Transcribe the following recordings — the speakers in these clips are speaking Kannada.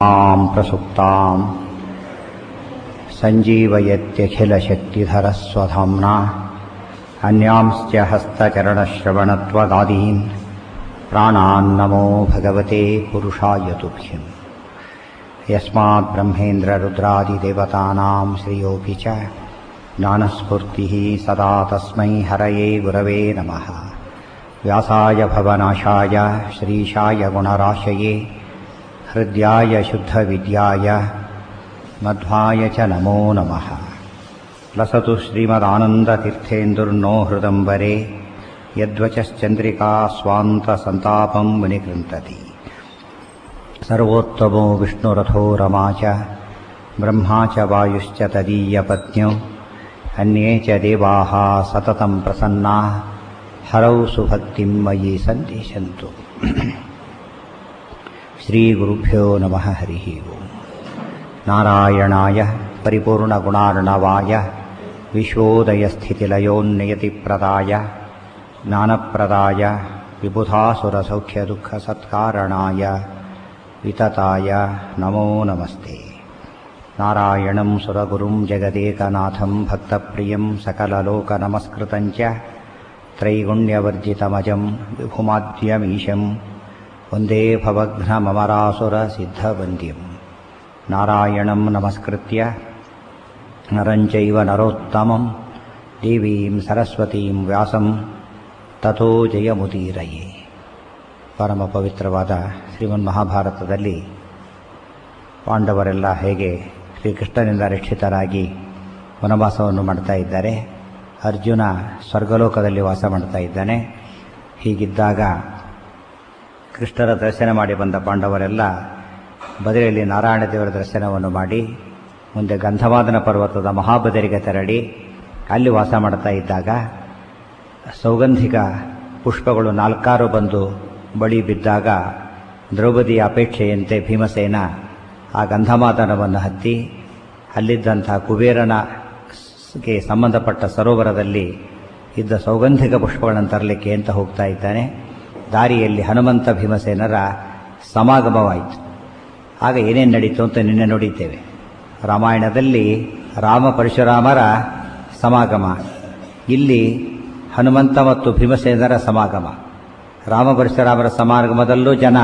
आं प्रसुप्तां सञ्जीवयत्यखिलशक्तिधरस्वधाम्ना अन्यांश्च हस्तचरणश्रवणत्वगादीन् प्राणान्नमो भगवते पुरुषाय तुभ्यम् यस्माद्ब्रह्मेन्द्ररुद्रादिदेवतानां श्रियोऽपि च ज्ञानस्फूर्तिः सदा तस्मै हरये गुरवे नमः व्यासाय भवनाशाय श्रीशाय गुणराशये हृद्याय शुद्धविद्याय मध्वाय च नमो नमः लसतु श्रीमदानन्दतीर्थेन्दुर्नो हृदम्बरे यद्वचश्चन्द्रिका स्वान्तसन्तापं मुनिकृन्तति सर्वोत्तमो विष्णुरथो रमा च ब्रह्मा च वायुश्च तदीयपत्न्यौ अन्ये च देवाः सततं प्रसन्नाः हरौ सुभक्तिं मयि सन्दिशन्तु श्रीगुरुभ्यो नमः हरिः ओम् नारायणाय परिपूर्णगुणार्णवाय विश्वोदयस्थितिलयोन्नियतिप्रदाय ज्ञानप्रदाय विबुधासुरसौख्यदुःखसत्कारणाय वितताय नमो नमस्ते नारायणं सुरगुरुं जगदेकनाथं भक्तप्रियं सकललोकनमस्कृतं च त्रैगुण्यवर्जितमजं विभुमाद्यमीशं वन्दे भवघ्नममरासुरसिद्धवन्द्यं नारायणं नमस्कृत्य नरं चैव नरोत्तमं देवीं सरस्वतीं ವ್ಯಾಸಂ ತಥೋ ಜಯಮುದೀರಯೇ ಪರಮ ಪವಿತ್ರವಾದ ಶ್ರೀಮನ್ ಮಹಾಭಾರತದಲ್ಲಿ ಪಾಂಡವರೆಲ್ಲ ಹೇಗೆ ಶ್ರೀಕೃಷ್ಣನಿಂದ ರಕ್ಷಿತರಾಗಿ ವನವಾಸವನ್ನು ಮಾಡ್ತಾ ಇದ್ದಾರೆ ಅರ್ಜುನ ಸ್ವರ್ಗಲೋಕದಲ್ಲಿ ವಾಸ ಮಾಡ್ತಾ ಇದ್ದಾನೆ ಹೀಗಿದ್ದಾಗ ಕೃಷ್ಣರ ದರ್ಶನ ಮಾಡಿ ಬಂದ ಪಾಂಡವರೆಲ್ಲ ಬದಲಿಯಲ್ಲಿ ನಾರಾಯಣ ದೇವರ ದರ್ಶನವನ್ನು ಮಾಡಿ ಮುಂದೆ ಗಂಧವಾದನ ಪರ್ವತದ ಮಹಾಬದರಿಗೆ ತೆರಳಿ ಅಲ್ಲಿ ವಾಸ ಮಾಡ್ತಾ ಇದ್ದಾಗ ಸೌಗಂಧಿಕ ಪುಷ್ಪಗಳು ನಾಲ್ಕಾರು ಬಂದು ಬಳಿ ಬಿದ್ದಾಗ ದ್ರೌಪದಿಯ ಅಪೇಕ್ಷೆಯಂತೆ ಭೀಮಸೇನ ಆ ಗಂಧಮಾದನವನ್ನು ಹತ್ತಿ ಅಲ್ಲಿದ್ದಂಥ ಕುಬೇರನಗೆ ಸಂಬಂಧಪಟ್ಟ ಸರೋವರದಲ್ಲಿ ಇದ್ದ ಸೌಗಂಧಿಕ ಪುಷ್ಪಗಳನ್ನು ತರಲಿಕ್ಕೆ ಅಂತ ಹೋಗ್ತಾ ಇದ್ದಾನೆ ದಾರಿಯಲ್ಲಿ ಹನುಮಂತ ಭೀಮಸೇನರ ಸಮಾಗಮವಾಯಿತು ಆಗ ಏನೇನು ನಡೀತು ಅಂತ ನಿನ್ನೆ ನೋಡಿದ್ದೇವೆ ರಾಮಾಯಣದಲ್ಲಿ ರಾಮ ಪರಶುರಾಮರ ಸಮಾಗಮ ಇಲ್ಲಿ ಹನುಮಂತ ಮತ್ತು ಭೀಮಸೇನರ ಸಮಾಗಮ ರಾಮ ಪರಶುರಾಮರ ಸಮಾಗಮದಲ್ಲೂ ಜನ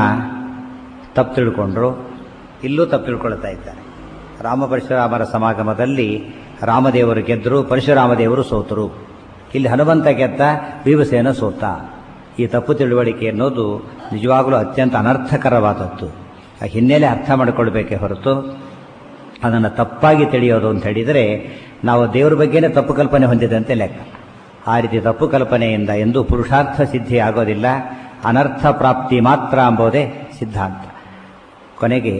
ತಪ್ಪು ತಿಳ್ಕೊಂಡ್ರು ಇಲ್ಲೂ ತಪ್ಪು ತಿಳ್ಕೊಳ್ತಾ ಇದ್ದಾರೆ ರಾಮ ಪರಶುರಾಮರ ಸಮಾಗಮದಲ್ಲಿ ರಾಮದೇವರು ಗೆದ್ದರು ಪರಶುರಾಮ ದೇವರು ಸೋತರು ಇಲ್ಲಿ ಹನುಮಂತ ಗೆದ್ದ ಭೀಮಸೇನ ಸೋತ ಈ ತಪ್ಪು ತಿಳುವಳಿಕೆ ಅನ್ನೋದು ನಿಜವಾಗಲೂ ಅತ್ಯಂತ ಅನರ್ಥಕರವಾದದ್ದು ಆ ಹಿನ್ನೆಲೆ ಅರ್ಥ ಮಾಡಿಕೊಳ್ಬೇಕೇ ಹೊರತು ಅದನ್ನು ತಪ್ಪಾಗಿ ತಿಳಿಯೋದು ಅಂತ ಹೇಳಿದರೆ ನಾವು ದೇವರ ಬಗ್ಗೆನೇ ತಪ್ಪು ಕಲ್ಪನೆ ಹೊಂದಿದಂತೆ ಲೆಕ್ಕ ಆ ರೀತಿ ತಪ್ಪು ಕಲ್ಪನೆಯಿಂದ ಎಂದೂ ಪುರುಷಾರ್ಥ ಸಿದ್ಧಿ ಆಗೋದಿಲ್ಲ ಅನರ್ಥ ಪ್ರಾಪ್ತಿ ಮಾತ್ರ ಎಂಬುದೇ ಸಿದ್ಧಾಂತ ಕೊನೆಗೆ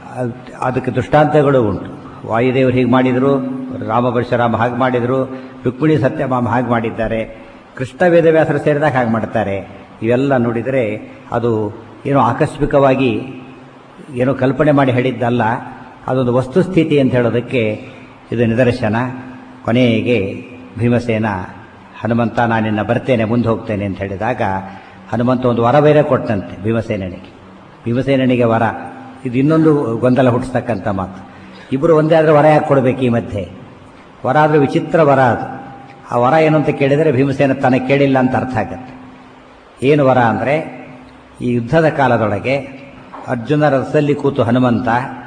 ಅದಕ್ಕೆ ದೃಷ್ಟಾಂತಗಳು ಉಂಟು ವಾಯುದೇವರು ಹೀಗೆ ಮಾಡಿದರು ರಾಮ ಪರಶುರಾಮ ಹಾಗೆ ಮಾಡಿದರು ರುಕ್ಮಿಣಿ ಸತ್ಯಭಾಮ ಹಾಗೆ ಮಾಡಿದ್ದಾರೆ ಕೃಷ್ಣ ವೇದವ್ಯಾಸರು ಸೇರಿದಾಗ ಹಾಗೆ ಮಾಡ್ತಾರೆ ಇವೆಲ್ಲ ನೋಡಿದರೆ ಅದು ಏನೋ ಆಕಸ್ಮಿಕವಾಗಿ ಏನೋ ಕಲ್ಪನೆ ಮಾಡಿ ಹೇಳಿದ್ದಲ್ಲ ಅದೊಂದು ವಸ್ತುಸ್ಥಿತಿ ಅಂತ ಹೇಳೋದಕ್ಕೆ ಇದು ನಿದರ್ಶನ ಕೊನೆಗೆ ಭೀಮಸೇನ ಹನುಮಂತ ನಾನಿನ್ನ ಬರ್ತೇನೆ ಮುಂದೆ ಹೋಗ್ತೇನೆ ಅಂತ ಹೇಳಿದಾಗ ಹನುಮಂತ ಒಂದು ವರ ಬೇರೆ ಕೊಟ್ಟಂತೆ ಭೀಮಸೇನಿಗೆ ಭೀಮಸೇನಿಗೆ ವರ ಇದು ಇನ್ನೊಂದು ಗೊಂದಲ ಹುಟ್ಟಿಸ್ತಕ್ಕಂಥ ಮಾತು ಇಬ್ಬರು ಒಂದೇ ಆದರೆ ವರ ಯಾಕೆ ಕೊಡಬೇಕು ಈ ಮಧ್ಯೆ ವರ ಆದರೆ ವಿಚಿತ್ರ ವರ ಅದು ಆ ವರ ಏನು ಅಂತ ಕೇಳಿದರೆ ಭೀಮಸೇನ ತನಗೆ ಕೇಳಿಲ್ಲ ಅಂತ ಅರ್ಥ ಆಗತ್ತೆ ಏನು ವರ ಅಂದರೆ ಈ ಯುದ್ಧದ ಕಾಲದೊಳಗೆ ಅರ್ಜುನ ರಥದಲ್ಲಿ ಕೂತು ಹನುಮಂತ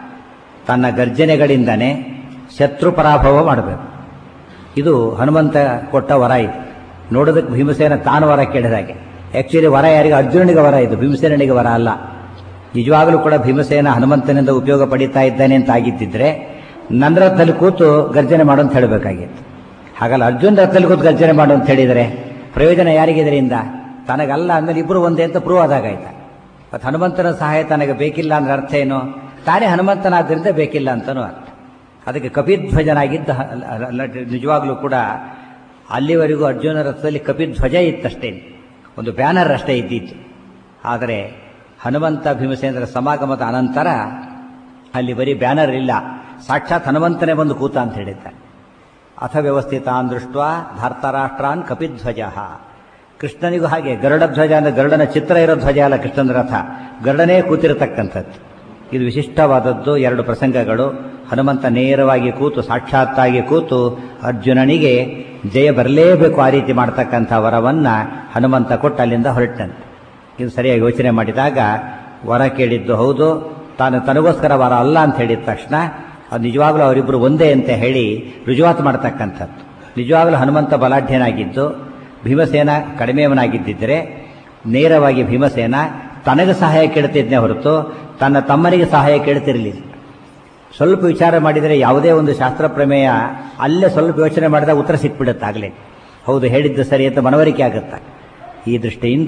ತನ್ನ ಗರ್ಜನೆಗಳಿಂದನೇ ಶತ್ರು ಪರಾಭವ ಮಾಡಬೇಕು ಇದು ಹನುಮಂತ ಕೊಟ್ಟ ವರ ಇದು ನೋಡೋದಕ್ಕೆ ಭೀಮಸೇನ ತಾನು ವರ ಕೇಳಿದಾಗೆ ಆ್ಯಕ್ಚುಲಿ ವರ ಯಾರಿಗೆ ಅರ್ಜುನನಿಗೆ ವರ ಇದು ಭೀಮಸೇನಿಗೆ ವರ ಅಲ್ಲ ನಿಜವಾಗಲೂ ಕೂಡ ಭೀಮಸೇನ ಹನುಮಂತನಿಂದ ಉಪಯೋಗ ಪಡೀತಾ ಇದ್ದಾನೆ ಅಂತ ಆಗಿದ್ದಿದ್ರೆ ನನ್ನ ರಥದಲ್ಲಿ ಕೂತು ಗರ್ಜನೆ ಮಾಡು ಅಂತ ಹೇಳಬೇಕಾಗಿತ್ತು ಹಾಗಲ್ಲ ಅರ್ಜುನ್ ರಥದಲ್ಲಿ ಕೂತು ಗರ್ಜನೆ ಮಾಡು ಅಂತ ಹೇಳಿದರೆ ಪ್ರಯೋಜನ ಯಾರಿಗೆ ಇದರಿಂದ ತನಗಲ್ಲ ಅಂದಮೇಲೆ ಇಬ್ಬರು ಒಂದೇ ಅಂತ ಪ್ರೂವ್ ಆದಾಗಾಯ್ತ ಮತ್ತು ಹನುಮಂತನ ಸಹಾಯ ತನಗೆ ಬೇಕಿಲ್ಲ ಅಂದ್ರೆ ಅರ್ಥ ಏನು ತಾನೇ ಹನುಮಂತನಾದ್ದರಿಂದ ಬೇಕಿಲ್ಲ ಅಂತನೂ ಅರ್ಥ ಅದಕ್ಕೆ ಕಪಿಧ್ವಜನಾಗಿದ್ದ ನಿಜವಾಗ್ಲೂ ಕೂಡ ಅಲ್ಲಿವರೆಗೂ ಅರ್ಜುನ ರಥದಲ್ಲಿ ಕಪಿಧ್ವಜ ಇತ್ತಷ್ಟೇ ಒಂದು ಬ್ಯಾನರ್ ಅಷ್ಟೇ ಇದ್ದಿತ್ತು ಆದರೆ ಹನುಮಂತ ಭೀಮಸೇನರ ಸಮಾಗಮದ ಅನಂತರ ಅಲ್ಲಿ ಬರೀ ಬ್ಯಾನರ್ ಇಲ್ಲ ಸಾಕ್ಷಾತ್ ಹನುಮಂತನೇ ಬಂದು ಕೂತ ಅಂತ ಹೇಳಿದ್ದಾರೆ ಅಥ ವ್ಯವಸ್ಥಿತಾನ್ ದೃಷ್ಟ ಧಾರ್ತರಾಷ್ಟ್ರಾನ್ ಕಪಿಧ್ವಜ ಕೃಷ್ಣನಿಗೂ ಹಾಗೆ ಗರುಡ ಧ್ವಜ ಅಂದ್ರೆ ಗರುಡನ ಚಿತ್ರ ಇರೋ ಧ್ವಜ ಅಲ್ಲ ಕೃಷ್ಣನ ರಥ ಗರುಡನೇ ಕೂತಿರತಕ್ಕಂಥದ್ದು ಇದು ವಿಶಿಷ್ಟವಾದದ್ದು ಎರಡು ಪ್ರಸಂಗಗಳು ಹನುಮಂತ ನೇರವಾಗಿ ಕೂತು ಸಾಕ್ಷಾತ್ತಾಗಿ ಕೂತು ಅರ್ಜುನನಿಗೆ ಜಯ ಬರಲೇಬೇಕು ಆ ರೀತಿ ಮಾಡ್ತಕ್ಕಂಥ ವರವನ್ನ ಹನುಮಂತ ಕೊಟ್ಟು ಅಲ್ಲಿಂದ ಹೊರಟಂತೆ ಇದು ಸರಿಯಾಗಿ ಯೋಚನೆ ಮಾಡಿದಾಗ ವರ ಕೇಳಿದ್ದು ಹೌದು ತಾನು ತನಗೋಸ್ಕರ ವರ ಅಲ್ಲ ಅಂತ ಹೇಳಿದ ತಕ್ಷಣ ಅದು ನಿಜವಾಗ್ಲೂ ಅವರಿಬ್ಬರು ಒಂದೇ ಅಂತ ಹೇಳಿ ರುಜುವಾತು ಮಾಡ್ತಕ್ಕಂಥದ್ದು ನಿಜವಾಗ್ಲೂ ಹನುಮಂತ ಬಲಾಢ್ಯನಾಗಿದ್ದು ಭೀಮಸೇನ ಕಡಿಮೆಯವನಾಗಿದ್ದಿದ್ರೆ ನೇರವಾಗಿ ಭೀಮಸೇನ ತನಗೆ ಸಹಾಯ ಕೇಳ್ತಿದ್ನೇ ಹೊರತು ತನ್ನ ತಮ್ಮನಿಗೆ ಸಹಾಯ ಕೇಳ್ತಿರಲಿಲ್ಲ ಸ್ವಲ್ಪ ವಿಚಾರ ಮಾಡಿದರೆ ಯಾವುದೇ ಒಂದು ಶಾಸ್ತ್ರ ಪ್ರಮೇಯ ಅಲ್ಲೇ ಸ್ವಲ್ಪ ಯೋಚನೆ ಮಾಡಿದಾಗ ಉತ್ತರ ಸಿಕ್ಬಿಡುತ್ತಾಗಲೇ ಹೌದು ಹೇಳಿದ್ದು ಸರಿ ಅಂತ ಮನವರಿಕೆ ಆಗುತ್ತೆ ಈ ದೃಷ್ಟಿಯಿಂದ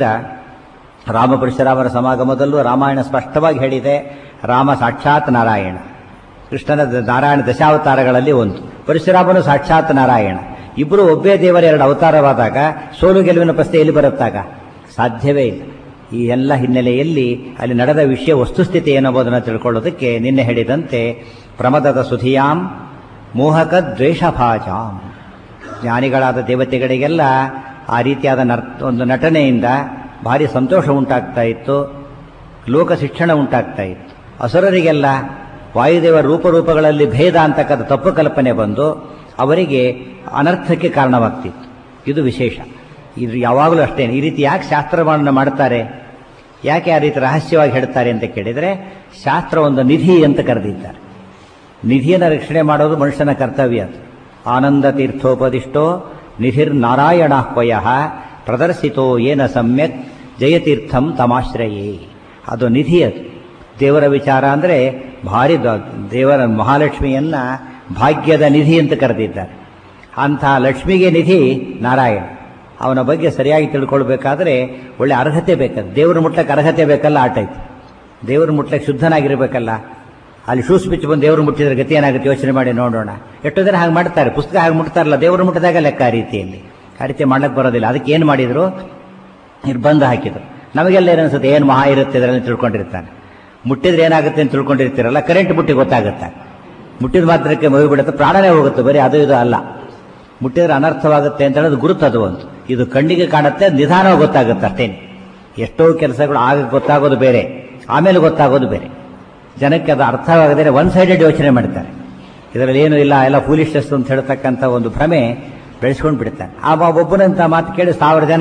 ರಾಮ ಪರಶುರಾಮರ ಸಮಾಗಮದಲ್ಲೂ ರಾಮಾಯಣ ಸ್ಪಷ್ಟವಾಗಿ ಹೇಳಿದೆ ರಾಮ ಸಾಕ್ಷಾತ್ ನಾರಾಯಣ ಕೃಷ್ಣನ ದ- ನಾರಾಯಣ ದಶಾವತಾರಗಳಲ್ಲಿ ಒಂದು ಪರಶುರಾಮನು ಸಾಕ್ಷಾತ್ ನಾರಾಯಣ ಇಬ್ಬರು ಒಬ್ಬೇ ದೇವರ ಎರಡು ಅವತಾರವಾದಾಗ ಸೋಲು ಗೆಲುವಿನ ಪ್ರಶ್ನೆ ಎಲ್ಲಿ ಬರುತ್ತಾಗ ಸಾಧ್ಯವೇ ಇಲ್ಲ ಈ ಎಲ್ಲ ಹಿನ್ನೆಲೆಯಲ್ಲಿ ಅಲ್ಲಿ ನಡೆದ ವಿಷಯ ವಸ್ತುಸ್ಥಿತಿ ಏನಬೋದನ್ನು ತಿಳ್ಕೊಳ್ಳೋದಕ್ಕೆ ನಿನ್ನೆ ಹೇಳಿದಂತೆ ಪ್ರಮದದ ಸುಧಿಯಾಂ ಮೋಹಕ ದ್ವೇಷಭಾಜಾಂ ಜ್ಞಾನಿಗಳಾದ ದೇವತೆಗಳಿಗೆಲ್ಲ ಆ ರೀತಿಯಾದ ನರ್ ಒಂದು ನಟನೆಯಿಂದ ಭಾರಿ ಸಂತೋಷ ಉಂಟಾಗ್ತಾ ಇತ್ತು ಲೋಕ ಶಿಕ್ಷಣ ಉಂಟಾಗ್ತಾ ಇತ್ತು ಅಸುರರಿಗೆಲ್ಲ ವಾಯುದೇವರ ರೂಪರೂಪಗಳಲ್ಲಿ ಭೇದ ಅಂತಕ್ಕಂಥ ತಪ್ಪು ಕಲ್ಪನೆ ಬಂದು ಅವರಿಗೆ ಅನರ್ಥಕ್ಕೆ ಕಾರಣವಾಗ್ತಿತ್ತು ಇದು ವಿಶೇಷ ಇದು ಯಾವಾಗಲೂ ಅಷ್ಟೇ ಈ ರೀತಿ ಯಾಕೆ ಶಾಸ್ತ್ರವನ್ನು ಮಾಡ್ತಾರೆ ಯಾಕೆ ಆ ರೀತಿ ರಹಸ್ಯವಾಗಿ ಹೇಳ್ತಾರೆ ಅಂತ ಕೇಳಿದರೆ ಶಾಸ್ತ್ರ ಒಂದು ನಿಧಿ ಅಂತ ಕರೆದಿದ್ದಾರೆ ನಿಧಿಯನ್ನು ರಕ್ಷಣೆ ಮಾಡೋದು ಮನುಷ್ಯನ ಕರ್ತವ್ಯ ಅದು ಆನಂದ ತೀರ್ಥೋಪದಿಷ್ಟೋ ನಿಧಿರ್ ನಾರಾಯಣಾಹ್ವಯ ಪ್ರದರ್ಶಿತೋ ಏನ ಸಮ್ಯಕ್ ಜಯತೀರ್ಥಂ ತಮಾಶ್ರಯೇ ಅದು ನಿಧಿ ಅದು ದೇವರ ವಿಚಾರ ಅಂದರೆ ಭಾರಿ ದೊ- ದೇವರ ಮಹಾಲಕ್ಷ್ಮಿಯನ್ನ ಭಾಗ್ಯದ ನಿಧಿ ಅಂತ ಕರೆದಿದ್ದಾರೆ ಅಂಥ ಲಕ್ಷ್ಮಿಗೆ ನಿಧಿ ನಾರಾಯಣ ಅವನ ಬಗ್ಗೆ ಸರಿಯಾಗಿ ತಿಳ್ಕೊಳ್ಬೇಕಾದ್ರೆ ಒಳ್ಳೆ ಅರ್ಹತೆ ಬೇಕದು ದೇವರು ಮುಟ್ಲಕ್ಕೆ ಅರ್ಹತೆ ಬೇಕಲ್ಲ ಆ ಟೈಪ್ ದೇವರು ಮುಟ್ಲಕ್ಕೆ ಶುದ್ಧನಾಗಿರ್ಬೇಕಲ್ಲ ಅಲ್ಲಿ ಶೂಸ್ ಬಿಚ್ಚಿ ಬಂದು ದೇವರು ಮುಟ್ಟಿದ್ರೆ ಗತಿ ಏನಾಗುತ್ತೆ ಯೋಚನೆ ಮಾಡಿ ನೋಡೋಣ ಎಷ್ಟೋ ಜನ ಹಾಗೆ ಮಾಡ್ತಾರೆ ಪುಸ್ತಕ ಹಾಗೆ ಮುಟ್ತಾರಲ್ಲ ದೇವರು ಮುಟ್ಟಿದಾಗ ಲೆಕ್ಕ ಆ ರೀತಿಯಲ್ಲಿ ಆ ರೀತಿ ಮಾಡಕ್ಕೆ ಬರೋದಿಲ್ಲ ಅದಕ್ಕೆ ಏನು ಮಾಡಿದ್ರು ನಿರ್ಬಂಧ ಹಾಕಿದ್ರು ನಮಗೆಲ್ಲ ಏನನ್ಸುತ್ತೆ ಏನು ಮಹಾ ಇರುತ್ತೆ ಇದರಲ್ಲಿ ತಿಳ್ಕೊಂಡಿರ್ತಾನೆ ಮುಟ್ಟಿದ್ರೆ ಏನಾಗುತ್ತೆ ಅಂತ ತಿಳ್ಕೊಂಡಿರ್ತೀರಲ್ಲ ಕರೆಂಟ್ ಮುಟ್ಟಿ ಗೊತ್ತಾಗುತ್ತೆ ಮುಟ್ಟಿದ ಮಾತ್ರಕ್ಕೆ ಮಗು ಬಿಡುತ್ತೆ ಪ್ರಾಣನೇ ಹೋಗುತ್ತೆ ಬರೀ ಅದು ಇದು ಅಲ್ಲ ಮುಟ್ಟಿದ್ರೆ ಅನರ್ಥವಾಗುತ್ತೆ ಅಂತ ಹೇಳೋದು ಗುರುತದು ಒಂದು ಇದು ಕಣ್ಣಿಗೆ ಕಾಣುತ್ತೆ ನಿಧಾನವಾಗಿ ಗೊತ್ತಾಗುತ್ತೆ ಅಷ್ಟೇನೆ ಎಷ್ಟೋ ಕೆಲಸಗಳು ಆಗ ಗೊತ್ತಾಗೋದು ಬೇರೆ ಆಮೇಲೆ ಗೊತ್ತಾಗೋದು ಬೇರೆ ಜನಕ್ಕೆ ಅದು ಅರ್ಥವಾಗದೇ ಒನ್ ಸೈಡೆಡ್ ಯೋಚನೆ ಮಾಡ್ತಾರೆ ಇದರಲ್ಲಿ ಏನು ಇಲ್ಲ ಎಲ್ಲ ಫೂಲಿಶಸ್ ಅಂತ ಹೇಳ್ತಕ್ಕಂಥ ಒಂದು ಭ್ರಮೆ ಬೆಳೆಸ್ಕೊಂಡು ಬಿಡ್ತಾರೆ ಆ ಒಬ್ಬನಂತ ಮಾತು ಕೇಳಿ ಸಾವಿರ ಜನ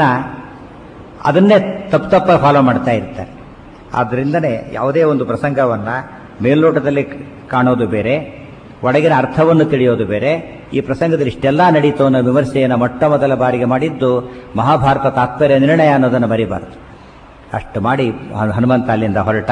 ಅದನ್ನೇ ತಪ್ಪು ತಪ್ಪ ಫಾಲೋ ಮಾಡ್ತಾ ಇರ್ತಾರೆ ಆದ್ದರಿಂದನೇ ಯಾವುದೇ ಒಂದು ಪ್ರಸಂಗವನ್ನ ಮೇಲ್ನೋಟದಲ್ಲಿ ಕಾಣೋದು ಬೇರೆ ಒಳಗಿನ ಅರ್ಥವನ್ನು ತಿಳಿಯೋದು ಬೇರೆ ಈ ಪ್ರಸಂಗದಲ್ಲಿ ಇಷ್ಟೆಲ್ಲ ನಡೀತು ಅನ್ನೋ ವಿಮರ್ಶೆಯನ್ನು ಮೊಟ್ಟ ಮೊದಲ ಬಾರಿಗೆ ಮಾಡಿದ್ದು ಮಹಾಭಾರತ ತಾತ್ಪರ್ಯ ನಿರ್ಣಯ ಅನ್ನೋದನ್ನು ಮರಿಬಾರದು ಅಷ್ಟು ಮಾಡಿ ಹನುಮಂತ ಅಲ್ಲಿಂದ ಹೊರಟ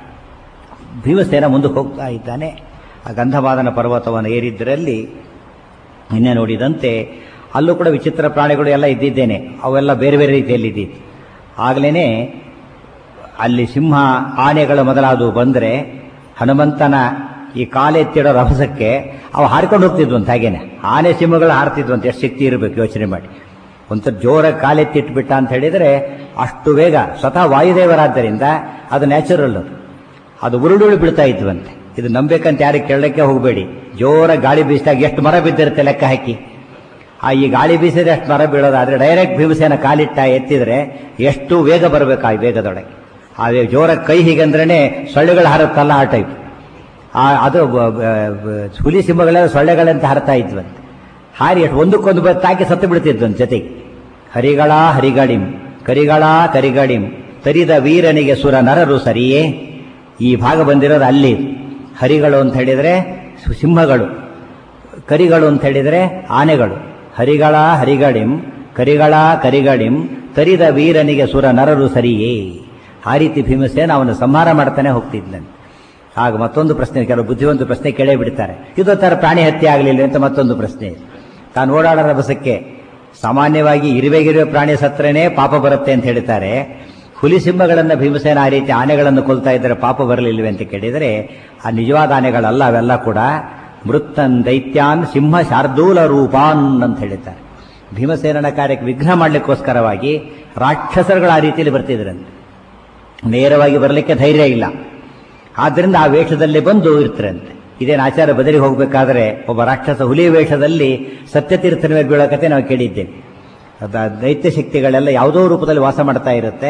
ಭೀಮಸೇನ ಮುಂದಕ್ಕೆ ಹೋಗ್ತಾ ಇದ್ದಾನೆ ಆ ಗಂಧಮಾದನ ಪರ್ವತವನ್ನು ಏರಿದ್ದರಲ್ಲಿ ನಿನ್ನೆ ನೋಡಿದಂತೆ ಅಲ್ಲೂ ಕೂಡ ವಿಚಿತ್ರ ಪ್ರಾಣಿಗಳು ಎಲ್ಲ ಇದ್ದಿದ್ದೇನೆ ಅವೆಲ್ಲ ಬೇರೆ ಬೇರೆ ರೀತಿಯಲ್ಲಿ ಇದ್ದಿತ್ತು ಆಗಲೇ ಅಲ್ಲಿ ಸಿಂಹ ಆನೆಗಳು ಮೊದಲಾದವು ಬಂದರೆ ಹನುಮಂತನ ಈ ಕಾಲೆತ್ತಿಡೋ ರಭಸಕ್ಕೆ ಅವು ಹಾರ್ಕೊಂಡು ಹೋಗ್ತಿದ್ವಂತ ಹಾಗೇನೆ ಆನೆ ಸಿಂಹಗಳು ಹಾರ್ತಿದ್ವಂತ ಎಷ್ಟು ಶಕ್ತಿ ಇರಬೇಕು ಯೋಚನೆ ಮಾಡಿ ಒಂಥರ ಜೋರ ಕಾಲೆತ್ತಿಟ್ಬಿಟ್ಟ ಅಂತ ಹೇಳಿದರೆ ಅಷ್ಟು ವೇಗ ಸ್ವತಃ ವಾಯುದೇವರಾದ್ದರಿಂದ ಅದು ನ್ಯಾಚುರಲ್ ಅದು ಅದು ಉರುಳುಳಿ ಬೀಳ್ತಾ ಇದ್ವಂತೆ ಇದು ನಂಬೇಕಂತ ಯಾರಿಗೆ ಕೇಳಕ್ಕೆ ಹೋಗಬೇಡಿ ಜೋರ ಗಾಳಿ ಬೀಸಿದಾಗ ಎಷ್ಟು ಮರ ಬಿದ್ದಿರುತ್ತೆ ಲೆಕ್ಕ ಹಾಕಿ ಆ ಈ ಗಾಳಿ ಬೀಸಿದ್ರೆ ಅಷ್ಟು ಮರ ಬೀಳೋದಾದ್ರೆ ಡೈರೆಕ್ಟ್ ಭೀಮಸೇನ ಕಾಲಿಟ್ಟ ಎತ್ತಿದ್ರೆ ಎಷ್ಟು ವೇಗ ಬರಬೇಕು ಆ ವೇಗದೊಳಗೆ ಆ ವೇಗ ಜೋರ ಕೈ ಹೀಗಂದ್ರೇನೆ ಸೊಳ್ಳೆಗಳು ಹಾರುತ್ತಲ್ಲ ಆ ಟೈಪ್ ಆ ಅದು ಬ- ಬ- ಬ- ಹುಲಿ ಸಿಂಹಗಳೆಲ್ಲ ಸೊಳ್ಳೆಗಳಂತ ಹಾರ್ತಾ ಇದ್ವಂತೆ ಹಾರಿ ಎಷ್ಟು ಒಂದಕ್ಕೊಂದು ಬ- ತಾಕಿ ಸತ್ತು ಬಿಡ್ತಿದ್ವಂತೆ ಜೊತೆಗೆ ಹರಿಗಳ ಹರಿಗಳಿಂ ಕರಿಗಳ ಕರಿಗಳಿಂ ತರಿದ ವೀರನಿಗೆ ಸುರ ನರರು ಸರಿಯೇ ಈ ಭಾಗ ಬಂದಿರೋದು ಅಲ್ಲಿ ಹರಿಗಳು ಅಂತ ಹೇಳಿದರೆ ಸಿಂಹಗಳು ಕರಿಗಳು ಅಂತ ಹೇಳಿದರೆ ಆನೆಗಳು ಹರಿಗಳ ಹರಿಗಳಿಂ ಕರಿಗಳ ಕರಿಗಳಿಂ ತರಿದ ವೀರನಿಗೆ ಸುರ ನರರು ಸರಿಯೇ ಆ ರೀತಿ ಭೀಮಸೇನ ಅವನು ಸಂಹಾರ ಮಾಡ್ತಾನೆ ಹೋಗ್ತಿದ್ದಂತೆ ಆಗ ಮತ್ತೊಂದು ಪ್ರಶ್ನೆ ಕೆಲವು ಬುದ್ಧಿವಂತ ಪ್ರಶ್ನೆ ಕೇಳೇ ಬಿಡ್ತಾರೆ ಇದು ತರ ಪ್ರಾಣಿ ಹತ್ಯೆ ಆಗಲಿಲ್ಲ ಅಂತ ಮತ್ತೊಂದು ಪ್ರಶ್ನೆ ತಾನು ಓಡಾಡೋ ರಭಸಕ್ಕೆ ಸಾಮಾನ್ಯವಾಗಿ ಇರುವೆಗಿರುವೆ ಪ್ರಾಣಿ ಸತ್ರೇನೆ ಪಾಪ ಬರುತ್ತೆ ಅಂತ ಹೇಳ್ತಾರೆ ಹುಲಿ ಸಿಂಹಗಳನ್ನು ಭೀಮಸೇನ ಆ ರೀತಿ ಆನೆಗಳನ್ನು ಕೊಲ್ತಾ ಇದ್ದರೆ ಪಾಪ ಬರಲಿಲ್ವೇ ಅಂತ ಕೇಳಿದರೆ ಆ ನಿಜವಾದ ಆನೆಗಳಲ್ಲ ಅವೆಲ್ಲ ಕೂಡ ಮೃತ್ತನ್ ದೈತ್ಯಾನ್ ಸಿಂಹ ಶಾರ್ದೂಲ ರೂಪಾನ್ ಅಂತ ಹೇಳಿದ್ದಾರೆ ಭೀಮಸೇನನ ಕಾರ್ಯಕ್ಕೆ ವಿಘ್ನ ಮಾಡಲಿಕ್ಕೋಸ್ಕರವಾಗಿ ರಾಕ್ಷಸರುಗಳು ಆ ರೀತಿಯಲ್ಲಿ ಬರ್ತಿದ್ರಂತೆ ನೇರವಾಗಿ ಬರಲಿಕ್ಕೆ ಧೈರ್ಯ ಇಲ್ಲ ಆದ್ದರಿಂದ ಆ ವೇಷದಲ್ಲಿ ಬಂದು ಇರ್ತಾರಂತೆ ಇದೇನು ಆಚಾರ ಬದಲಿಗೆ ಹೋಗಬೇಕಾದ್ರೆ ಒಬ್ಬ ರಾಕ್ಷಸ ಹುಲಿ ವೇಷದಲ್ಲಿ ಸತ್ಯತೀರ್ಥನ ಮೇಲೆ ಬೀಳೋ ಕತೆ ನಾವು ಕೇಳಿದ್ದೇವೆ ಅದ ದೈತ್ಯ ಶಕ್ತಿಗಳೆಲ್ಲ ಯಾವುದೋ ರೂಪದಲ್ಲಿ ವಾಸ ಮಾಡ್ತಾ ಇರುತ್ತೆ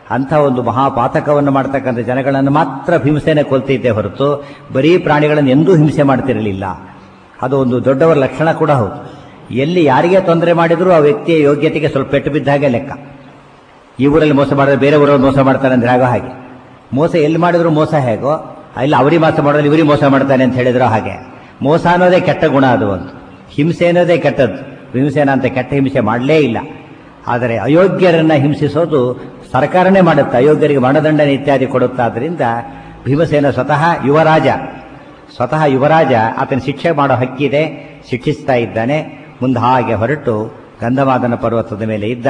ಅಂಥ ಒಂದು ಮಹಾಪಾತಕವನ್ನು ಮಾಡ್ತಕ್ಕಂಥ ಜನಗಳನ್ನು ಮಾತ್ರ ಹಿಂಸೆನೆ ಕೊಲ್ತಿದ್ದೆ ಹೊರತು ಬರೀ ಪ್ರಾಣಿಗಳನ್ನು ಎಂದೂ ಹಿಂಸೆ ಮಾಡ್ತಿರಲಿಲ್ಲ ಅದು ಒಂದು ದೊಡ್ಡವರ ಲಕ್ಷಣ ಕೂಡ ಹೌದು ಎಲ್ಲಿ ಯಾರಿಗೆ ತೊಂದರೆ ಮಾಡಿದರೂ ಆ ವ್ಯಕ್ತಿಯ ಯೋಗ್ಯತೆಗೆ ಸ್ವಲ್ಪ ಪೆಟ್ಟು ಬಿದ್ದ ಹಾಗೆ ಲೆಕ್ಕ ಈ ಊರಲ್ಲಿ ಮೋಸ ಮಾಡಿದ್ರೆ ಬೇರೆ ಊರಲ್ಲಿ ಮೋಸ ಮಾಡ್ತಾನೆ ಅಂದ್ರೆ ಆಗೋ ಹಾಗೆ ಮೋಸ ಎಲ್ಲಿ ಮಾಡಿದ್ರು ಮೋಸ ಹೇಗೋ ಇಲ್ಲ ಅವರಿಗೆ ಮೋಸ ಮಾಡೋದು ಇವರಿಗೆ ಮೋಸ ಮಾಡ್ತಾನೆ ಅಂತ ಹೇಳಿದ್ರು ಹಾಗೆ ಮೋಸ ಅನ್ನೋದೇ ಕೆಟ್ಟ ಗುಣ ಅದು ಒಂದು ಹಿಂಸೆ ಅನ್ನೋದೇ ಕೆಟ್ಟದ್ದು ಹಿಂಸೆನ ಅಂತ ಕೆಟ್ಟ ಹಿಂಸೆ ಮಾಡಲೇ ಇಲ್ಲ ಆದರೆ ಅಯೋಗ್ಯರನ್ನ ಹಿಂಸಿಸೋದು ಸರ್ಕಾರನೇ ಮಾಡುತ್ತೆ ಅಯೋಗ್ಯರಿಗೆ ಮರಣದಂಡನೆ ಇತ್ಯಾದಿ ಕೊಡುತ್ತಾದ್ರಿಂದ ಭೀಮಸೇನ ಸ್ವತಃ ಯುವರಾಜ ಸ್ವತಃ ಯುವರಾಜ ಆತನ ಶಿಕ್ಷೆ ಮಾಡೋ ಹಕ್ಕಿದೆ ಶಿಕ್ಷಿಸ್ತಾ ಇದ್ದಾನೆ ಮುಂದೆ ಹಾಗೆ ಹೊರಟು ಗಂಧಮಾದನ ಪರ್ವತದ ಮೇಲೆ ಇದ್ದ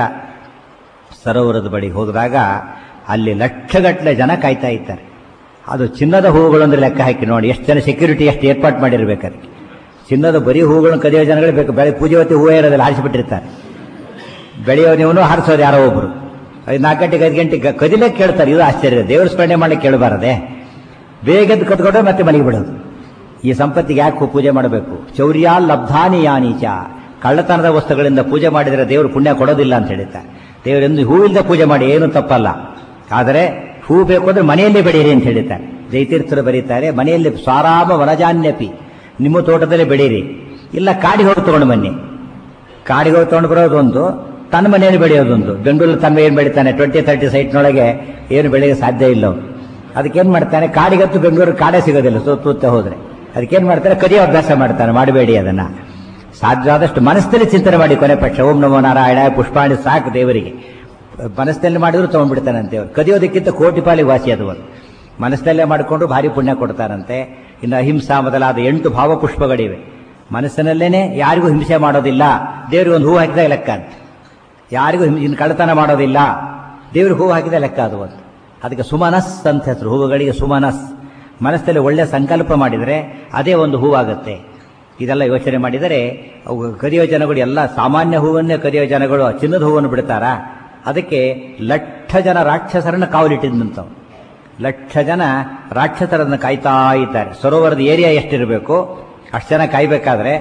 ಸರೋವರದ ಬಳಿ ಹೋದಾಗ ಅಲ್ಲಿ ಲಕ್ಷಗಟ್ಟಲೆ ಜನ ಕಾಯ್ತಾ ಇದ್ದಾರೆ ಅದು ಚಿನ್ನದ ಹೂವುಗಳು ಅಂದ್ರೆ ಲೆಕ್ಕ ಹಾಕಿ ನೋಡಿ ಎಷ್ಟು ಜನ ಸೆಕ್ಯೂರಿಟಿ ಎಷ್ಟು ಏರ್ಪಾಟ್ ಮಾಡಿರ್ಬೇಕು ಅದಕ್ಕೆ ಚಿನ್ನದ ಬರೀ ಹೂವುಗಳನ್ನು ಕದಿಯೋ ಜನಗಳು ಬೇಕು ಬೆಳೆ ಪೂಜೆ ಹೊತ್ತಿ ಹೂವೇ ಇರೋದಿಲ್ಲ ಹಾರಿಸಿಬಿಟ್ಟಿರ್ತಾರೆ ಬೆಳೆಯೋನಿವನು ಹಾರಿಸೋದು ಯಾರೋ ಒಬ್ರು ಐದು ನಾಲ್ಕು ಗಂಟೆಗೆ ಐದು ಗಂಟೆಗೆ ಕದಿಲಕ್ಕೆ ಕೇಳ್ತಾರೆ ಇದು ಆಶ್ಚರ್ಯ ದೇವರ ಸ್ಮರಣೆ ಮಾಡಲಿಕ್ಕೆ ಕೇಳಬಾರದೆ ಬೇಗದ್ದು ಕತ್ಕೊಂಡ್ರೆ ಮತ್ತೆ ಮನೆಗೆ ಬಿಡೋದು ಈ ಸಂಪತ್ತಿಗೆ ಯಾಕೆ ಪೂಜೆ ಮಾಡಬೇಕು ಚೌರ್ಯ ಲಬ್ಧಾನಿ ಯಾನೀಚ ಕಳ್ಳತನದ ವಸ್ತುಗಳಿಂದ ಪೂಜೆ ಮಾಡಿದರೆ ದೇವರು ಪುಣ್ಯ ಕೊಡೋದಿಲ್ಲ ಅಂತ ಹೇಳ್ತಾರೆ ದೇವರೆಂದು ಹೂವಿಲ್ಲದೆ ಪೂಜೆ ಮಾಡಿ ಏನು ತಪ್ಪಲ್ಲ ಆದರೆ ಹೂ ಬೇಕು ಅಂದ್ರೆ ಮನೆಯಲ್ಲೇ ಬೆಳೀರಿ ಅಂತ ಹೇಳಿದ್ದಾರೆ ಜೈತೀರ್ಥರು ಬರೀತಾರೆ ಮನೆಯಲ್ಲಿ ಸ್ವಾರಾಮ ವನಜಾನ್ಯಪಿ ನಿಮ್ಮ ತೋಟದಲ್ಲೇ ಬೆಳೀರಿ ಇಲ್ಲ ಕಾಡಿಗೆ ಹೋಗಿ ತಗೊಂಡು ಬನ್ನಿ ಕಾಡಿಗೆ ಹೋಗಿ ತಗೊಂಡು ಬರೋದೊಂದು ತನ್ನ ಮನೆಯಲ್ಲಿ ಬೆಳೆಯೋದೊಂದು ಬೆಂಗಳೂರು ತಮ್ಮ ಏನು ಬೆಳಿತಾನೆ ಟ್ವೆಂಟಿ ತರ್ಟಿ ಸೈಟ್ನೊಳಗೆ ಏನು ಬೆಳೆಯೋಕೆ ಸಾಧ್ಯ ಇಲ್ಲ ಅವ್ನು ಅದಕ್ಕೇನು ಮಾಡ್ತಾನೆ ಕಾಡಿಗತ್ತು ಬೆಂಗಳೂರು ಕಾಡೇ ಸಿಗೋದಿಲ್ಲ ಸುತ್ತ ಹೋದ್ರೆ ಅದಕ್ಕೇನು ಮಾಡ್ತಾನೆ ಕದಿಯೋ ಅಭ್ಯಾಸ ಮಾಡ್ತಾನೆ ಮಾಡಬೇಡಿ ಅದನ್ನ ಸಾಧ್ಯವಾದಷ್ಟು ಮನಸ್ಸಲ್ಲಿ ಚಿಂತನೆ ಮಾಡಿ ಕೊನೆ ಪಕ್ಷ ಓಂ ನಮೋ ನಾರಾಯಣ ಪುಷ್ಪಾಣಿ ಸಾಕು ದೇವರಿಗೆ ಮನಸ್ಸಿನಲ್ಲಿ ಮಾಡಿದ್ರು ತಗೊಂಡ್ಬಿಡ್ತಾನಂತೆ ಅವ್ರು ಕದಿಯೋದಕ್ಕಿಂತ ಕೋಟಿ ಪಾಲಿಗೆ ವಾಸಿ ಅದು ಒಂದು ಮನಸ್ಸಲ್ಲೇ ಮಾಡಿಕೊಂಡು ಭಾರಿ ಪುಣ್ಯ ಕೊಡ್ತಾರಂತೆ ಇನ್ನು ಅಹಿಂಸಾ ಮೊದಲಾದ ಎಂಟು ಭಾವಪುಷ್ಪಗಳಿವೆ ಮನಸ್ಸಿನಲ್ಲೇನೆ ಯಾರಿಗೂ ಹಿಂಸೆ ಮಾಡೋದಿಲ್ಲ ದೇವರಿಗೆ ಒಂದು ಹೂ ಹಾಕಿದಾಗ ಲೆಕ್ಕ ಅಂತ ಯಾರಿಗೂ ಇನ್ನು ಕಳ್ಳತನ ಮಾಡೋದಿಲ್ಲ ದೇವ್ರಿಗೆ ಹೂ ಹಾಕಿದ ಲೆಕ್ಕ ಅದು ಒಂದು ಅದಕ್ಕೆ ಸುಮನಸ್ ಅಂತ ಹೆಸರು ಹೂವುಗಳಿಗೆ ಸುಮನಸ್ ಮನಸ್ಸಲ್ಲಿ ಒಳ್ಳೆ ಸಂಕಲ್ಪ ಮಾಡಿದರೆ ಅದೇ ಒಂದು ಹೂವಾಗುತ್ತೆ ಇದೆಲ್ಲ ಯೋಚನೆ ಮಾಡಿದರೆ ಅವು ಕದಿಯೋ ಜನಗಳು ಎಲ್ಲ ಸಾಮಾನ್ಯ ಹೂವನ್ನೇ ಕದಿಯೋ ಜನಗಳು ಚಿನ್ನದ ಹೂವನ್ನು ಬಿಡ್ತಾರಾ ಅದಕ್ಕೆ ಲಕ್ಷ ಜನ ರಾಕ್ಷಸರನ್ನ ಕಾವಲಿಟ್ಟಿದ್ದಂಥವು ಲಕ್ಷ ಜನ ರಾಕ್ಷಸರನ್ನು ಕಾಯ್ತಾ ಇದ್ದಾರೆ ಸರೋವರದ ಏರಿಯಾ ಎಷ್ಟಿರಬೇಕು ಅಷ್ಟು ಜನ ಕಾಯ್ಬೇಕಾದ್ರೆ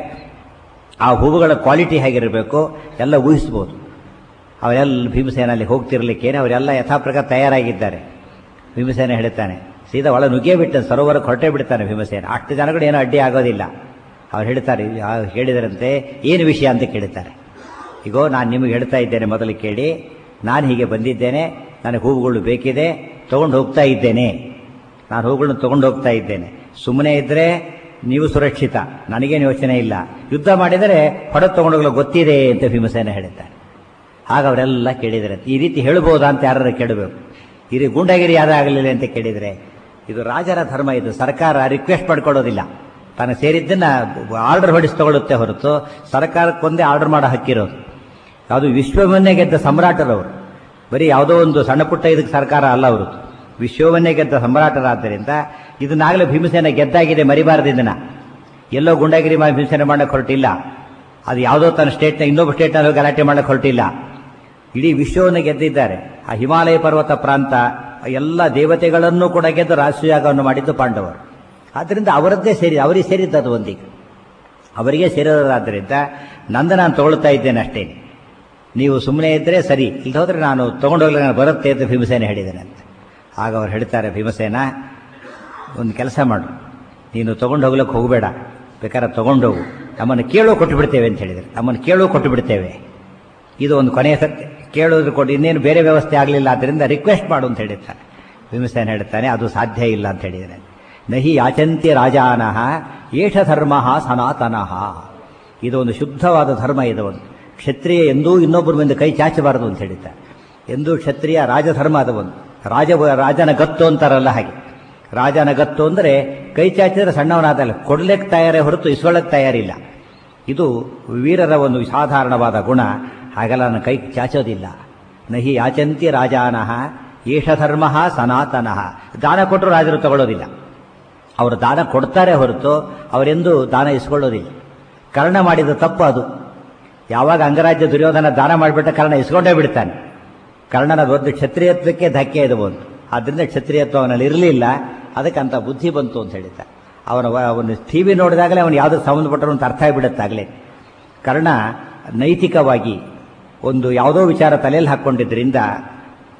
ಆ ಹೂವುಗಳ ಕ್ವಾಲಿಟಿ ಹೇಗಿರಬೇಕು ಎಲ್ಲ ಊಹಿಸ್ಬೋದು ಅವರೆಲ್ಲ ಭೀಮಸೇನಲ್ಲಿ ಹೋಗ್ತಿರ್ಲಿಕ್ಕೇನೆ ಅವರೆಲ್ಲ ಯಥಾಪ್ರಕಾರ ತಯಾರಾಗಿದ್ದಾರೆ ಭೀಮಸೇನ ಹೇಳ್ತಾನೆ ಸೀದಾ ಒಳ ನುಗ್ಗೇ ಬಿಟ್ಟು ಸರೋವರಕ್ಕೆ ಹೊರಟೇ ಬಿಡ್ತಾನೆ ಭೀಮಸೇನ ಅಷ್ಟು ಜನಗಳು ಏನೂ ಅಡ್ಡಿ ಆಗೋದಿಲ್ಲ ಅವ್ರು ಹೇಳ್ತಾರೆ ಹೇಳಿದರಂತೆ ಏನು ವಿಷಯ ಅಂತ ಕೇಳ್ತಾರೆ ಈಗೋ ನಾನು ನಿಮಗೆ ಹೇಳ್ತಾ ಇದ್ದೇನೆ ಮೊದಲು ಕೇಳಿ ನಾನು ಹೀಗೆ ಬಂದಿದ್ದೇನೆ ನನಗೆ ಹೂವುಗಳು ಬೇಕಿದೆ ತಗೊಂಡು ಹೋಗ್ತಾ ಇದ್ದೇನೆ ನಾನು ಹೂವುಗಳನ್ನು ತಗೊಂಡು ಹೋಗ್ತಾ ಇದ್ದೇನೆ ಸುಮ್ಮನೆ ಇದ್ದರೆ ನೀವು ಸುರಕ್ಷಿತ ನನಗೇನು ಯೋಚನೆ ಇಲ್ಲ ಯುದ್ಧ ಮಾಡಿದರೆ ಹೊಡೆದು ತಗೊಂಡೋಗಲು ಗೊತ್ತಿದೆ ಅಂತ ಭೀಮಸೇನ ಹೇಳ್ತಾರೆ ಆಗ ಅವರೆಲ್ಲ ಕೇಳಿದರೆ ಈ ರೀತಿ ಹೇಳ್ಬೋದಾ ಅಂತ ಯಾರು ಕೇಳಬೇಕು ಈ ರೀತಿ ಗೂಂಡಾಗಿರಿ ಯಾರಾಗಲಿಲ್ಲ ಅಂತ ಕೇಳಿದರೆ ಇದು ರಾಜರ ಧರ್ಮ ಇದು ಸರ್ಕಾರ ರಿಕ್ವೆಸ್ಟ್ ಮಾಡ್ಕೊಳ್ಳೋದಿಲ್ಲ ತಾನು ಸೇರಿದ್ದನ್ನ ಆರ್ಡರ್ ಹೊಡಿಸಿ ತಗೊಳ್ಳುತ್ತೆ ಹೊರತು ಸರ್ಕಾರಕ್ಕೊಂದೇ ಆರ್ಡರ್ ಮಾಡೋ ಹಕ್ಕಿರೋದು ಅದು ವಿಶ್ವವನ್ನೇ ಗೆದ್ದ ಸಮ್ರಾಟರವರು ಬರೀ ಯಾವುದೋ ಒಂದು ಸಣ್ಣ ಪುಟ್ಟ ಇದಕ್ಕೆ ಸರ್ಕಾರ ಅಲ್ಲ ಅವರು ವಿಶ್ವವನ್ನೇ ಗೆದ್ದ ಸಮ್ರಾಟರಾದ್ದರಿಂದ ಇದನ್ನಾಗಲೇ ಭೀಮಸೇನ ಗೆದ್ದಾಗಿದೆ ಮರಿಬಾರದು ಇದನ್ನ ಎಲ್ಲೋ ಗುಂಡಾಗಿರಿ ಮಾಡಿ ಭೀಮಸೇನ ಮಾಡಕ್ಕೆ ಹೊರಟಿಲ್ಲ ಅದು ಯಾವುದೋ ತನ್ನ ಸ್ಟೇಟ್ನ ಇನ್ನೊಬ್ಬ ಸ್ಟೇಟ್ನಲ್ಲಿ ಗಲಾಟೆ ಮಾಡಕ್ಕೆ ಹೊರಟಿಲ್ಲ ಇಡೀ ವಿಶ್ವವನ್ನು ಗೆದ್ದಿದ್ದಾರೆ ಆ ಹಿಮಾಲಯ ಪರ್ವತ ಪ್ರಾಂತ ಎಲ್ಲ ದೇವತೆಗಳನ್ನು ಕೂಡ ಗೆದ್ದು ರಾಷ್ಟ್ರಯಾಗವನ್ನು ಮಾಡಿದ್ದು ಪಾಂಡವರು ಆದ್ದರಿಂದ ಅವರದ್ದೇ ಸೇರಿ ಅವರಿಗೆ ಸೇರಿದ್ದದು ಒಂದಿಗೆ ಅವರಿಗೆ ಸೇರಿರೋದಾದ್ದರಿಂದ ನಂದ ನಾನು ತಗೊಳ್ತಾ ಇದ್ದೇನೆ ಅಷ್ಟೇ ನೀವು ಸುಮ್ಮನೆ ಇದ್ದರೆ ಸರಿ ಇಲ್ಲಿ ಹೋದರೆ ನಾನು ತೊಗೊಂಡೋಗ್ಲಿ ನಾನು ಬರುತ್ತೆ ಅಂತ ಭೀಮಸೇನ ಹೇಳಿದ್ದೇನೆ ಅಂತ ಆಗ ಅವ್ರು ಹೇಳ್ತಾರೆ ಭೀಮಸೇನ ಒಂದು ಕೆಲಸ ಮಾಡು ನೀನು ತೊಗೊಂಡು ಹೋಗ್ಲಿಕ್ಕೆ ಹೋಗಬೇಡ ಬೇಕಾದ್ರೆ ತೊಗೊಂಡೋಗು ನಮ್ಮನ್ನು ಕೇಳೋ ಕೊಟ್ಟು ಬಿಡ್ತೇವೆ ಅಂತ ಹೇಳಿದರೆ ನಮ್ಮನ್ನು ಕೇಳೋ ಕೊಟ್ಟು ಬಿಡ್ತೇವೆ ಇದು ಒಂದು ಕೊನೆಯ ಸತ್ಯ ಕೇಳೋದ್ರ ಕೊಟ್ಟು ಇನ್ನೇನು ಬೇರೆ ವ್ಯವಸ್ಥೆ ಆಗಲಿಲ್ಲ ಆದ್ದರಿಂದ ರಿಕ್ವೆಸ್ಟ್ ಮಾಡು ಅಂತ ಹೇಳಿರ್ತಾನೆ ಭೀಮಸೇನ ಹೇಳ್ತಾನೆ ಅದು ಸಾಧ್ಯ ಇಲ್ಲ ಅಂತ ಹೇಳಿದರೆ ನಹಿ ಯಾಚಂತಿ ರಾಜಾನಃ ಏಷ ಧರ್ಮ ಸನಾತನಃ ಇದು ಒಂದು ಶುದ್ಧವಾದ ಧರ್ಮ ಇದು ಒಂದು ಕ್ಷತ್ರಿಯ ಎಂದೂ ಇನ್ನೊಬ್ಬರ ಮುಂದೆ ಕೈ ಚಾಚಬಾರದು ಅಂತ ಹೇಳಿದ್ದಾರೆ ಎಂದೂ ಕ್ಷತ್ರಿಯ ರಾಜಧರ್ಮ ಅದು ಒಂದು ರಾಜ ರಾಜನ ಗತ್ತು ಅಂತಾರಲ್ಲ ಹಾಗೆ ರಾಜನ ಗತ್ತು ಅಂದರೆ ಕೈ ಚಾಚಿದ್ರೆ ಸಣ್ಣವನಾದಲ್ಲ ಕೊಡ್ಲಿಕ್ಕೆ ತಯಾರೇ ಹೊರತು ಇಸ್ಕೊಳ್ಳಕ್ಕೆ ತಯಾರಿಲ್ಲ ಇದು ವೀರರ ಒಂದು ಸಾಧಾರಣವಾದ ಗುಣ ಹಾಗೆಲ್ಲ ನನ್ನ ಕೈ ಚಾಚೋದಿಲ್ಲ ನಹಿ ಯಾಚಂತಿ ರಾಜಾನಃ ಏಷ ಧರ್ಮ ಸನಾತನಃ ದಾನ ಕೊಟ್ಟರು ರಾಜರು ತಗೊಳ್ಳೋದಿಲ್ಲ ಅವರು ದಾನ ಕೊಡ್ತಾರೆ ಹೊರತು ಅವರೆಂದೂ ದಾನ ಇಸ್ಕೊಳ್ಳೋದಿಲ್ಲ ಕರ್ಣ ಮಾಡಿದ ತಪ್ಪು ಅದು ಯಾವಾಗ ಅಂಗರಾಜ್ಯ ದುರ್ಯೋಧನ ದಾನ ಮಾಡಿಬಿಟ್ಟ ಕರ್ಣ ಇಸ್ಕೊಂಡೇ ಬಿಡ್ತಾನೆ ಕರ್ಣನ ಒಂದು ಕ್ಷತ್ರಿಯತ್ವಕ್ಕೆ ಧಕ್ಕೆ ಇದು ಬಂತು ಆದ್ದರಿಂದ ಕ್ಷತ್ರಿಯತ್ವ ಅವನಲ್ಲಿ ಇರಲಿಲ್ಲ ಅದಕ್ಕೆ ಅಂತ ಬುದ್ಧಿ ಬಂತು ಅಂತ ಹೇಳಿದ್ದಾರೆ ಅವನ ಅವನು ಟಿ ವಿ ನೋಡಿದಾಗಲೇ ಅವನು ಯಾವುದಕ್ಕೆ ಸಂಬಂಧಪಟ್ಟರು ಅಂತ ಅರ್ಥ ಆಗಿಬಿಡುತ್ತಾಗಲೇ ಕರ್ಣ ನೈತಿಕವಾಗಿ ಒಂದು ಯಾವುದೋ ವಿಚಾರ ತಲೆಯಲ್ಲಿ ಹಾಕ್ಕೊಂಡಿದ್ದರಿಂದ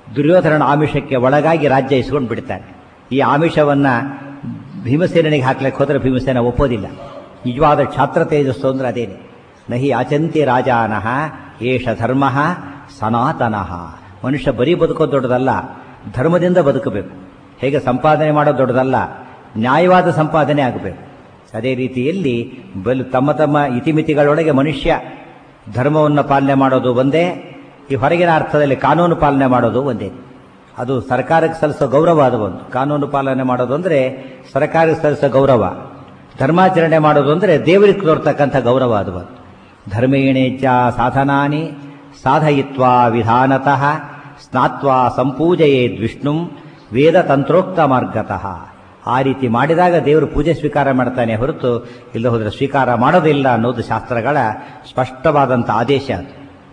ದುರ್ಯೋಧನನ ಆಮಿಷಕ್ಕೆ ಒಳಗಾಗಿ ರಾಜ್ಯ ಇಸ್ಕೊಂಡು ಬಿಡ್ತಾನೆ ಈ ಆಮಿಷವನ್ನ ಭೀಮಸೇನಿಗೆ ಹಾಕ್ಲಿಕ್ಕೆ ಹೋದ್ರೆ ಭೀಮಸೇನ ಒಪ್ಪೋದಿಲ್ಲ ನಿಜವಾದ ಛಾತ್ರ ತೇಜಸ್ಸು ಅಂದ್ರೆ ಅದೇನೆ ನಹಿ ಅಚಂತಿ ರಾಜಾನಃ ಏಷ ಧರ್ಮ ಸನಾತನಃ ಮನುಷ್ಯ ಬರೀ ಬದುಕೋದು ದೊಡ್ಡದಲ್ಲ ಧರ್ಮದಿಂದ ಬದುಕಬೇಕು ಹೇಗೆ ಸಂಪಾದನೆ ಮಾಡೋದು ದೊಡ್ಡದಲ್ಲ ನ್ಯಾಯವಾದ ಸಂಪಾದನೆ ಆಗಬೇಕು ಅದೇ ರೀತಿಯಲ್ಲಿ ಬಲು ತಮ್ಮ ತಮ್ಮ ಇತಿಮಿತಿಗಳೊಳಗೆ ಮನುಷ್ಯ ಧರ್ಮವನ್ನು ಪಾಲನೆ ಮಾಡೋದು ಒಂದೇ ಈ ಹೊರಗಿನ ಅರ್ಥದಲ್ಲಿ ಕಾನೂನು ಪಾಲನೆ ಮಾಡೋದು ಒಂದೇ ಅದು ಸರ್ಕಾರಕ್ಕೆ ಸಲ್ಲಿಸೋ ಗೌರವ ಅದು ಒಂದು ಕಾನೂನು ಪಾಲನೆ ಮಾಡೋದು ಅಂದರೆ ಸರ್ಕಾರಕ್ಕೆ ಸಲ್ಲಿಸೋ ಗೌರವ ಧರ್ಮಾಚರಣೆ ಮಾಡೋದು ಅಂದರೆ ದೇವರಿಗೆ ತೋರ್ತಕ್ಕಂಥ ಗೌರವ ಅದು ಒಂದು ಧರ್ಮೇಣೇಚ ಸಾಧನಾನಿ ಸಾಧಯಿತ್ವಾ ವಿಧಾನತಃ ಸ್ನಾತ್ವಾ ಸಂಪೂಜಯೇದ್ ವಿಷ್ಣು ವೇದ ತಂತ್ರೋಕ್ತ ಮಾರ್ಗತಃ ಆ ರೀತಿ ಮಾಡಿದಾಗ ದೇವರು ಪೂಜೆ ಸ್ವೀಕಾರ ಮಾಡ್ತಾನೆ ಹೊರತು ಇಲ್ಲ ಹೋದರೆ ಸ್ವೀಕಾರ ಮಾಡೋದಿಲ್ಲ ಅನ್ನೋದು ಶಾಸ್ತ್ರಗಳ ಸ್ಪಷ್ಟವಾದಂಥ ಆದೇಶ ಅದು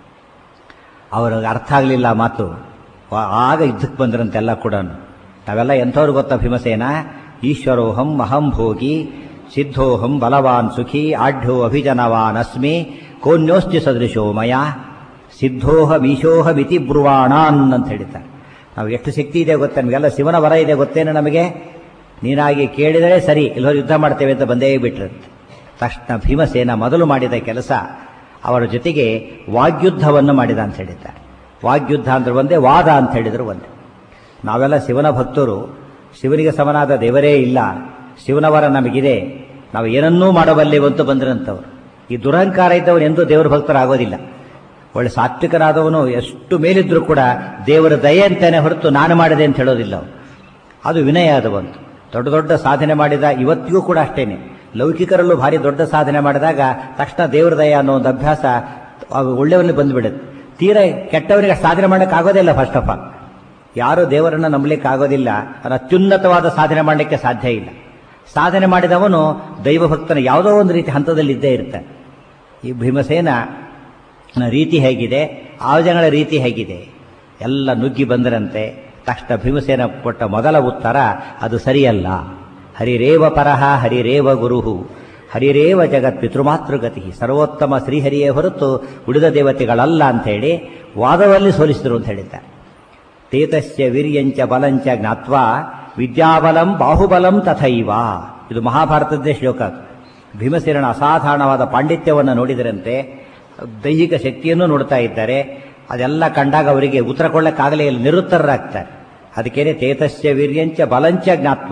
ಅವ್ರಿಗೆ ಅರ್ಥ ಆಗಲಿಲ್ಲ ಮಾತು ಆಗ ಯುದ್ಧಕ್ಕೆ ಬಂದ್ರಂತೆಲ್ಲ ಕೂಡ ನಾವೆಲ್ಲ ಎಂಥವ್ರು ಗೊತ್ತಾ ಭೀಮಸೇನ ಈಶ್ವರೋಹಂ ಅಹಂ ಭೋಗಿ ಸಿದ್ಧೋಹಂ ಬಲವಾನ್ ಸುಖಿ ಆಢ್ಯೋ ಅಭಿಜನವಾನ್ ಅಸ್ಮಿ ಕೋನ್ಯೋಸ್ತಿ ಸದೃಶೋ ಮಯ ಸಿದ್ಧೋಹಮೀಶೋಹಮಿತಿ ಬ್ರುವಾಣಾನ್ ಅಂತ ಹೇಳ್ತಾರೆ ನಾವು ಎಷ್ಟು ಶಕ್ತಿ ಇದೆ ಗೊತ್ತೇ ನಮಗೆಲ್ಲ ಶಿವನ ವರ ಇದೆ ಗೊತ್ತೇನು ನಮಗೆ ನೀನಾಗಿ ಕೇಳಿದರೆ ಸರಿ ಇಲ್ಲವರು ಯುದ್ಧ ಮಾಡ್ತೇವೆ ಅಂತ ಬಂದೇ ಬಿಟ್ರಂತೆ ತಕ್ಷಣ ಭೀಮಸೇನ ಮೊದಲು ಮಾಡಿದ ಕೆಲಸ ಅವರ ಜೊತೆಗೆ ವಾಗ್ಯುದ್ಧವನ್ನು ಮಾಡಿದ ಅಂತ ಹೇಳಿದ್ದಾರೆ ವಾಗ್ಯುದ್ಧ ಅಂದ್ರೆ ಒಂದೇ ವಾದ ಅಂತ ಹೇಳಿದ್ರು ಒಂದೇ ನಾವೆಲ್ಲ ಶಿವನ ಭಕ್ತರು ಶಿವನಿಗೆ ಸಮನಾದ ದೇವರೇ ಇಲ್ಲ ಶಿವನ ವರ ನಮಗಿದೆ ನಾವು ಏನನ್ನೂ ಮಾಡಬಲ್ಲೆವಂತೂ ಬಂದ್ರಂತವ್ರು ಈ ದುರಹಂಕಾರ ಇದ್ದವನು ಎಂದೂ ದೇವರ ಭಕ್ತರಾಗೋದಿಲ್ಲ ಒಳ್ಳೆ ಸಾತ್ವಿಕನಾದವನು ಎಷ್ಟು ಮೇಲಿದ್ರೂ ಕೂಡ ದೇವರ ದಯೆ ಅಂತಾನೆ ಹೊರತು ನಾನು ಮಾಡಿದೆ ಅಂತ ಹೇಳೋದಿಲ್ಲ ಅವನು ಅದು ವಿನಯ ಅದು ಬಂತು ದೊಡ್ಡ ದೊಡ್ಡ ಸಾಧನೆ ಮಾಡಿದ ಇವತ್ತಿಗೂ ಕೂಡ ಅಷ್ಟೇನೆ ಲೌಕಿಕರಲ್ಲೂ ಭಾರಿ ದೊಡ್ಡ ಸಾಧನೆ ಮಾಡಿದಾಗ ತಕ್ಷಣ ದೇವರ ದಯ ಅನ್ನೋ ಒಂದು ಅಭ್ಯಾಸ ಒಳ್ಳೆಯವನಿಗೆ ಬಂದ್ಬಿಡುತ್ತೆ ತೀರ ಕೆಟ್ಟವನಿಗೆ ಸಾಧನೆ ಮಾಡೋಕೆ ಆಗೋದಿಲ್ಲ ಫಸ್ಟ್ ಆಫ್ ಆಲ್ ಯಾರು ದೇವರನ್ನ ನಂಬಲಿಕ್ಕೆ ಆಗೋದಿಲ್ಲ ಅದು ಅತ್ಯುನ್ನತವಾದ ಸಾಧನೆ ಮಾಡಲಿಕ್ಕೆ ಸಾಧ್ಯ ಇಲ್ಲ ಸಾಧನೆ ಮಾಡಿದವನು ದೈವಭಕ್ತನ ಯಾವುದೋ ಒಂದು ರೀತಿ ಹಂತದಲ್ಲಿ ಇದ್ದೇ ಇರ್ತಾನೆ ಈ ಭೀಮಸೇನ ರೀತಿ ಹೇಗಿದೆ ಆವಜಗಳ ರೀತಿ ಹೇಗಿದೆ ಎಲ್ಲ ನುಗ್ಗಿ ಬಂದರಂತೆ ತಕ್ಷಣ ಭೀಮಸೇನ ಕೊಟ್ಟ ಮೊದಲ ಉತ್ತರ ಅದು ಸರಿಯಲ್ಲ ಹರಿರೇವ ಪರಹ ಹರಿರೇವ ಗುರುಹು ಹರಿರೇವ ಜಗತ್ ಪಿತೃಮಾತೃಗತಿ ಸರ್ವೋತ್ತಮ ಶ್ರೀಹರಿಯೇ ಹೊರತು ಉಳಿದ ದೇವತೆಗಳಲ್ಲ ಅಂಥೇಳಿ ವಾದದಲ್ಲಿ ಸೋಲಿಸಿದರು ಅಂತ ಹೇಳಿದ್ದಾರೆ ತೇತಸ್ಯ ವೀರ್ಯಂಚ ಬಲಂಚ ಜ್ಞಾತ್ವಾ ವಿದ್ಯಾಬಲಂ ಬಾಹುಬಲಂ ತಥೈವ ಇದು ಮಹಾಭಾರತದ್ದೇ ಶ್ಲೋಕ ಭೀಮಸೇನನ ಅಸಾಧಾರಣವಾದ ಪಾಂಡಿತ್ಯವನ್ನು ನೋಡಿದರಂತೆ ದೈಹಿಕ ಶಕ್ತಿಯನ್ನು ನೋಡ್ತಾ ಇದ್ದಾರೆ ಅದೆಲ್ಲ ಕಂಡಾಗ ಅವರಿಗೆ ಉತ್ತರ ಕೊಳ್ಳಕ್ಕಾಗಲೇ ಇಲ್ಲ ನಿರುತ್ತರರಾಗ್ತಾರೆ ಅದಕ್ಕೇನೆ ತೇತಸ್ಯ ವೀರ್ಯಂಚ ಬಲಂಚ ಜ್ಞಾತ್ವ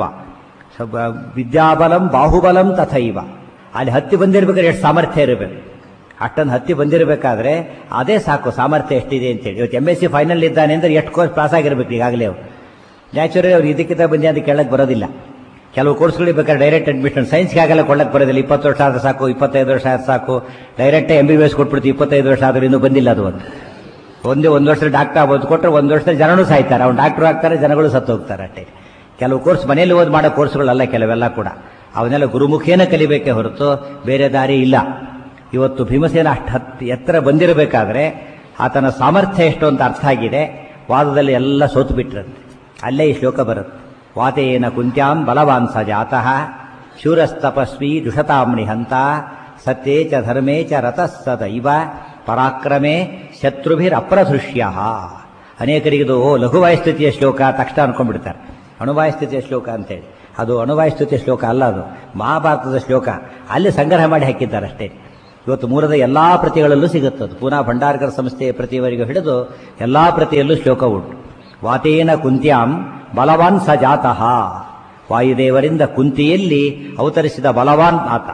ವಿದ್ಯಾಬಲಂ ಬಾಹುಬಲಂ ತಥೈವ ಅಲ್ಲಿ ಹತ್ತಿ ಬಂದಿರ್ಬೇಕಾದ್ರೆ ಎಷ್ಟು ಸಾಮರ್ಥ್ಯ ಇರಬೇಕು ಅಷ್ಟೊಂದು ಹತ್ತಿ ಬಂದಿರಬೇಕಾದ್ರೆ ಅದೇ ಸಾಕು ಸಾಮರ್ಥ್ಯ ಎಷ್ಟಿದೆ ಅಂತೇಳಿ ಇವತ್ತು ಎಮ್ ಎಸ್ ಸಿ ಫೈನಲ್ ಇದ್ದಾನೆ ಅಂದ್ರೆ ಎಷ್ಟು ಕೋರ್ಸ್ ಪಾಸ್ ಆಗಿರ್ಬೇಕು ಈಗಾಗಲೇ ಅವರು ನ್ಯಾಚುರಲಿ ಅವ್ರು ಇದಕ್ಕಿಂತ ಬಂದು ಅಂತ ಕೇಳಕ್ಕೆ ಬರೋದಿಲ್ಲ ಕೆಲವು ಕೋರ್ಸ್ಗಳಿಗೆ ಬೇಕಾದ್ರೆ ಡೈರೆಕ್ಟ್ ಅಡ್ಮಿಷನ್ ಸೈನ್ಸ್ಗೆ ಆಗಲ್ಲ ಕೊಳ್ಳಕ್ಕೆ ಬರೋದಿಲ್ಲ ಇಪ್ಪತ್ತು ವರ್ಷ ಆದ್ರೆ ಸಾಕು ಇಪ್ಪತ್ತೈದು ವರ್ಷ ಆದ್ರೆ ಸಾಕು direct M B B S ಕೊಟ್ಬಿಡ್ತೀವಿ ಇಪ್ಪತ್ತೈದು ವರ್ಷ ಆದ್ರೂ ಇನ್ನೂ ಬಂದಿಲ್ಲ ಅದು ಒಂದು ಒಂದೇ ಒಂದು ವರ್ಷದಲ್ಲಿ ಡಾಕ್ಟರ್ ಆಗೋದು ಕೊಟ್ಟರೆ ಒಂದು ವರ್ಷದಲ್ಲಿ ಜನಗಳು ಸಾಯ್ತಾರೆ ಅವ್ನು ಡಾಕ್ಟರ್ ಆಗ್ತಾರೆ ಜನಗಳು ಸತ್ತು ಹೋಗ್ತಾರೆ ಅಷ್ಟೇ ಕೆಲವು ಕೋರ್ಸ್ ಮನೆಯಲ್ಲಿ ಓದಿ ಮಾಡೋ ಕೋರ್ಸ್ಗಳಲ್ಲ ಕೆಲವೆಲ್ಲ ಕೂಡ ಅವನ್ನೆಲ್ಲ ಗುರುಮುಖೇನ ಕಲಿಬೇಕೇ ಹೊರತು ಬೇರೆ ದಾರಿ ಇಲ್ಲ ಇವತ್ತು ಭೀಮಸೇನ ಅಷ್ಟು ಹತ್ತು ಎತ್ತರ ಬಂದಿರಬೇಕಾದ್ರೆ ಆತನ ಸಾಮರ್ಥ್ಯ ಎಷ್ಟು ಅಂತ ಅರ್ಥ ಆಗಿದೆ ವಾದದಲ್ಲಿ ಎಲ್ಲ ಸೋತು ಬಿಟ್ರಂತೆ ಅಲ್ಲೇ ಈ ಶ್ಲೋಕ ಬರುತ್ತೆ ವಾತೇನ ಕುಂತ್ಯಾಂ ಬಲವಾನ್ ಸ ಜಾತಃ ಶೂರಸ್ತಪಸ್ವಿ ದುಷತಾಂ ನಿಹಂತ ಸತ್ಯೇ ಚ ಧರ್ಮೇ ಚ ರತಃ ಸದೈವ ಪರಾಕ್ರಮೇ ಶತ್ರುಭಿರಪ್ರಧೃಷ್ಯ ಅನೇಕರಿಗಿದು ಓ ಲಘುವಾಯಸ್ಥಿತಿಯ ಶ್ಲೋಕ ತಕ್ಷಣ ಅನ್ಕೊಂಡ್ಬಿಡ್ತಾರೆ ಅಣುವಾಯಸ್ಥಿತಿಯ ಶ್ಲೋಕ ಅಂತೇಳಿ ಅದು ಅಣುವಾಯಸ್ಥಿತಿಯ ಶ್ಲೋಕ ಅಲ್ಲ ಅದು ಮಹಾಭಾರತದ ಶ್ಲೋಕ ಅಲ್ಲಿ ಸಂಗ್ರಹ ಮಾಡಿ ಹಾಕಿದ್ದಾರೆ ಅಷ್ಟೇ ಇವತ್ತು ಮೂರದ ಎಲ್ಲಾ ಪ್ರತಿಗಳಲ್ಲೂ ಸಿಗುತ್ತದು ಪುನಃ ಭಂಡಾರಕರ ಸಂಸ್ಥೆಯ ಪ್ರತಿಯವರೆಗೂ ಹಿಡಿದು ಎಲ್ಲಾ ಪ್ರತಿಯಲ್ಲೂ ಶ್ಲೋಕ ಉಂಟು ವಾತೇನ ಕುಂತ್ಯಾಂ ಬಲವಾನ್ ಸ ಜಾತಃ ವಾಯುದೇವರಿಂದ ಕುಂತಿಯಲ್ಲಿ ಅವತರಿಸಿದ ಬಲವಾನ್ ಆತ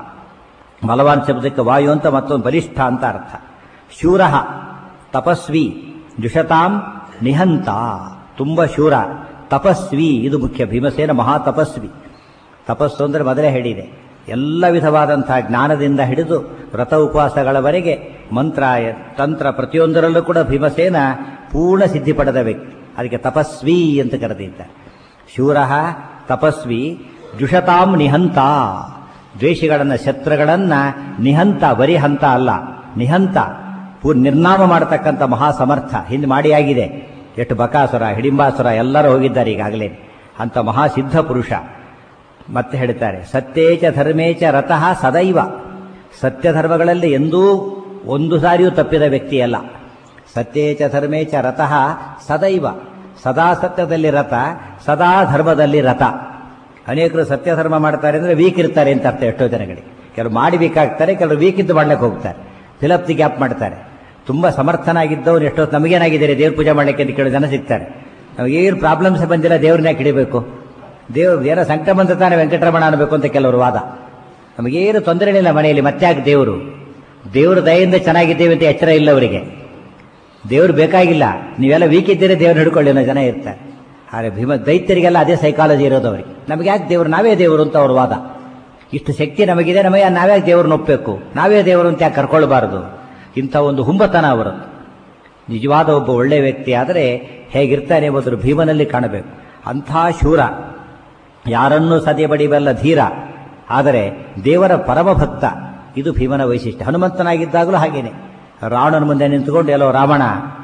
ಬಲವಾನ್ ಶಬ್ದಕ್ಕೆ ವಾಯು ಅಂತ ಮತ್ತೊಂದು ಬಲಿಷ್ಠ ಅಂತ ಅರ್ಥ ಶೂರ ತಪಸ್ವಿ ಜುಷತಾಂ ನಿಹಂತ ತುಂಬ ಶೂರ ತಪಸ್ವಿ ಇದು ಮುಖ್ಯ ಭೀಮಸೇನ ಮಹಾ ತಪಸ್ವಿ ತಪಸ್ಸು ಅಂದರೆ ಮೊದಲೇ ಹೇಳಿದೆ ಎಲ್ಲ ವಿಧವಾದಂತಹ ಜ್ಞಾನದಿಂದ ಹಿಡಿದು ವ್ರತ ಉಪವಾಸಗಳವರೆಗೆ ಮಂತ್ರ ತಂತ್ರ ಪ್ರತಿಯೊಂದರಲ್ಲೂ ಕೂಡ ಭೀಮಸೇನ ಪೂರ್ಣ ಸಿದ್ಧಿ ಪಡೆದ ವ್ಯಕ್ತಿ ಅದಕ್ಕೆ ತಪಸ್ವಿ ಅಂತ ಕರೆದಿದ್ದಾರೆ ಶೂರ ತಪಸ್ವಿ ಜುಷತಾಂ ನಿಹಂತ ದ್ವೇಷಿಗಳನ್ನ ಶತ್ರುಗಳನ್ನ ನಿಹಂತ ಬರೀ ಹಂತ ಅಲ್ಲ ನಿಹಂತ ಪೂರ್ ನಿರ್ನಾಮ ಮಾಡತಕ್ಕಂಥ ಮಹಾಸಮರ್ಥ ಹಿಂದೆ ಮಾಡಿಯಾಗಿದೆ ಎಷ್ಟು ಬಕಾಸುರ ಹಿಡಿಂಬಾಸುರ ಎಲ್ಲರೂ ಹೋಗಿದ್ದಾರೆ ಈಗಾಗಲೇ ಅಂತ ಮಹಾಸಿದ್ಧ ಪುರುಷ ಮತ್ತೆ ಹೇಳ್ತಾರೆ ಸತ್ಯೇಚ ಧರ್ಮೇಚ ರತಃ ಸದೈವ ಸತ್ಯ ಧರ್ಮಗಳಲ್ಲಿ ಎಂದೂ ಒಂದು ಸಾರಿಯೂ ತಪ್ಪಿದ ವ್ಯಕ್ತಿಯಲ್ಲ ಸತ್ಯೇಚ ಧರ್ಮೇಚ ರತಃ ಸದೈವ ಸದಾ ಸತ್ಯದಲ್ಲಿ ರಥ ಸದಾ ಧರ್ಮದಲ್ಲಿ ರಥ ಅನೇಕರು ಸತ್ಯ ಧರ್ಮ ಮಾಡ್ತಾರೆ ಅಂದರೆ ವೀಕ್ ಇರ್ತಾರೆ ಅಂತ ಅರ್ಥ ಎಷ್ಟೋ ಜನಗಳಿಗೆ ಕೆಲವರು ಮಾಡಿ ವೀಕ್ ಆಗ್ತಾರೆ ಕೆಲವರು ವೀಕ್ ಇದ್ದು ಮಾಡ್ಲಿಕ್ಕೆ ಹೋಗ್ತಾರೆ ಫಿಲಪ್ ದಿ ಗ್ಯಾಪ್ ಮಾಡ್ತಾರೆ ತುಂಬ ಸಮರ್ಥನಾಗಿದ್ದವ್ರು ಎಷ್ಟೋ ನಮಗೇನಾಗಿದ್ದಾರೆ ದೇವ್ರ ಪೂಜೆ ಮಾಡ್ಲಿಕ್ಕೆ ಅಂತ ಕೇಳೋ ಜನ ಸಿಗ್ತಾರೆ ನಮಗೇನು ಪ್ರಾಬ್ಲಮ್ಸ್ ಬಂದಿಲ್ಲ ದೇವ್ರನ್ನ ಹಿಡಿಬೇಕು ದೇವ್ರು ಏನೋ ಸಂಕಟ ಬಂದ ತಾನೇ ವೆಂಕಟರಮಣ ಅನ್ಬೇಕು ಅಂತ ಕೆಲವರು ವಾದ ನಮಗೇನು ತೊಂದರೆ ಇಲ್ಲ ಮನೆಯಲ್ಲಿ ಮತ್ತೆ ಯಾಕೆ ದೇವರು ದೇವ್ರ ದಯೆಯಿಂದ ಚೆನ್ನಾಗಿದ್ದೇವೆ ಅಂತ ಎಚ್ಚರ ಇಲ್ಲ ಅವರಿಗೆ ದೇವ್ರು ಬೇಕಾಗಿಲ್ಲ ನೀವೆಲ್ಲ ವೀಕ್ ಇದ್ದೀರಿ ದೇವ್ರು ಹಿಡ್ಕೊಳ್ಳಿ ಅನ್ನೋ ಜನ ಇರ್ತಾರೆ ಆದರೆ ಭೀಮ ದೈತ್ಯರಿಗೆಲ್ಲ ಅದೇ ಸೈಕಾಲಜಿ ಇರೋದು ಅವರಿಗೆ ನಮಗೆ ಯಾಕೆ ದೇವರು ನಾವೇ ದೇವರು ಅಂತ ಅವ್ರ ವಾದ ಇಷ್ಟು ಶಕ್ತಿ ನಮಗಿದೆ ನಮಗೆ ನಾವೇ ದೇವ್ರನ್ನ ಒಪ್ಪಬೇಕು ನಾವೇ ದೇವರು ಅಂತ ಯಾಕೆ ಕರ್ಕೊಳ್ಬಾರದು ಇಂಥ ಒಂದು ಹುಂಬತನ ಅವರು ನಿಜವಾದ ಒಬ್ಬ ಒಳ್ಳೆ ವ್ಯಕ್ತಿ ಆದರೆ ಹೇಗಿರ್ತಾನೆ ಎಂಬುದನ್ನು ಭೀಮನಲ್ಲಿ ಕಾಣಬೇಕು ಅಂಥ ಶೂರ ಯಾರನ್ನೂ ಸದೆ ಬಡಿಬಲ್ಲ ಧೀರ ಆದರೆ ದೇವರ ಪರಮಭಕ್ತ ಇದು ಭೀಮನ ವೈಶಿಷ್ಟ್ಯ ಹನುಮಂತನಾಗಿದ್ದಾಗಲೂ ಹಾಗೇನೆ ರಾವಣನ ಮುಂದೆ ನಿಂತುಕೊಂಡು ಎಲ್ಲೋ ರಾವಣ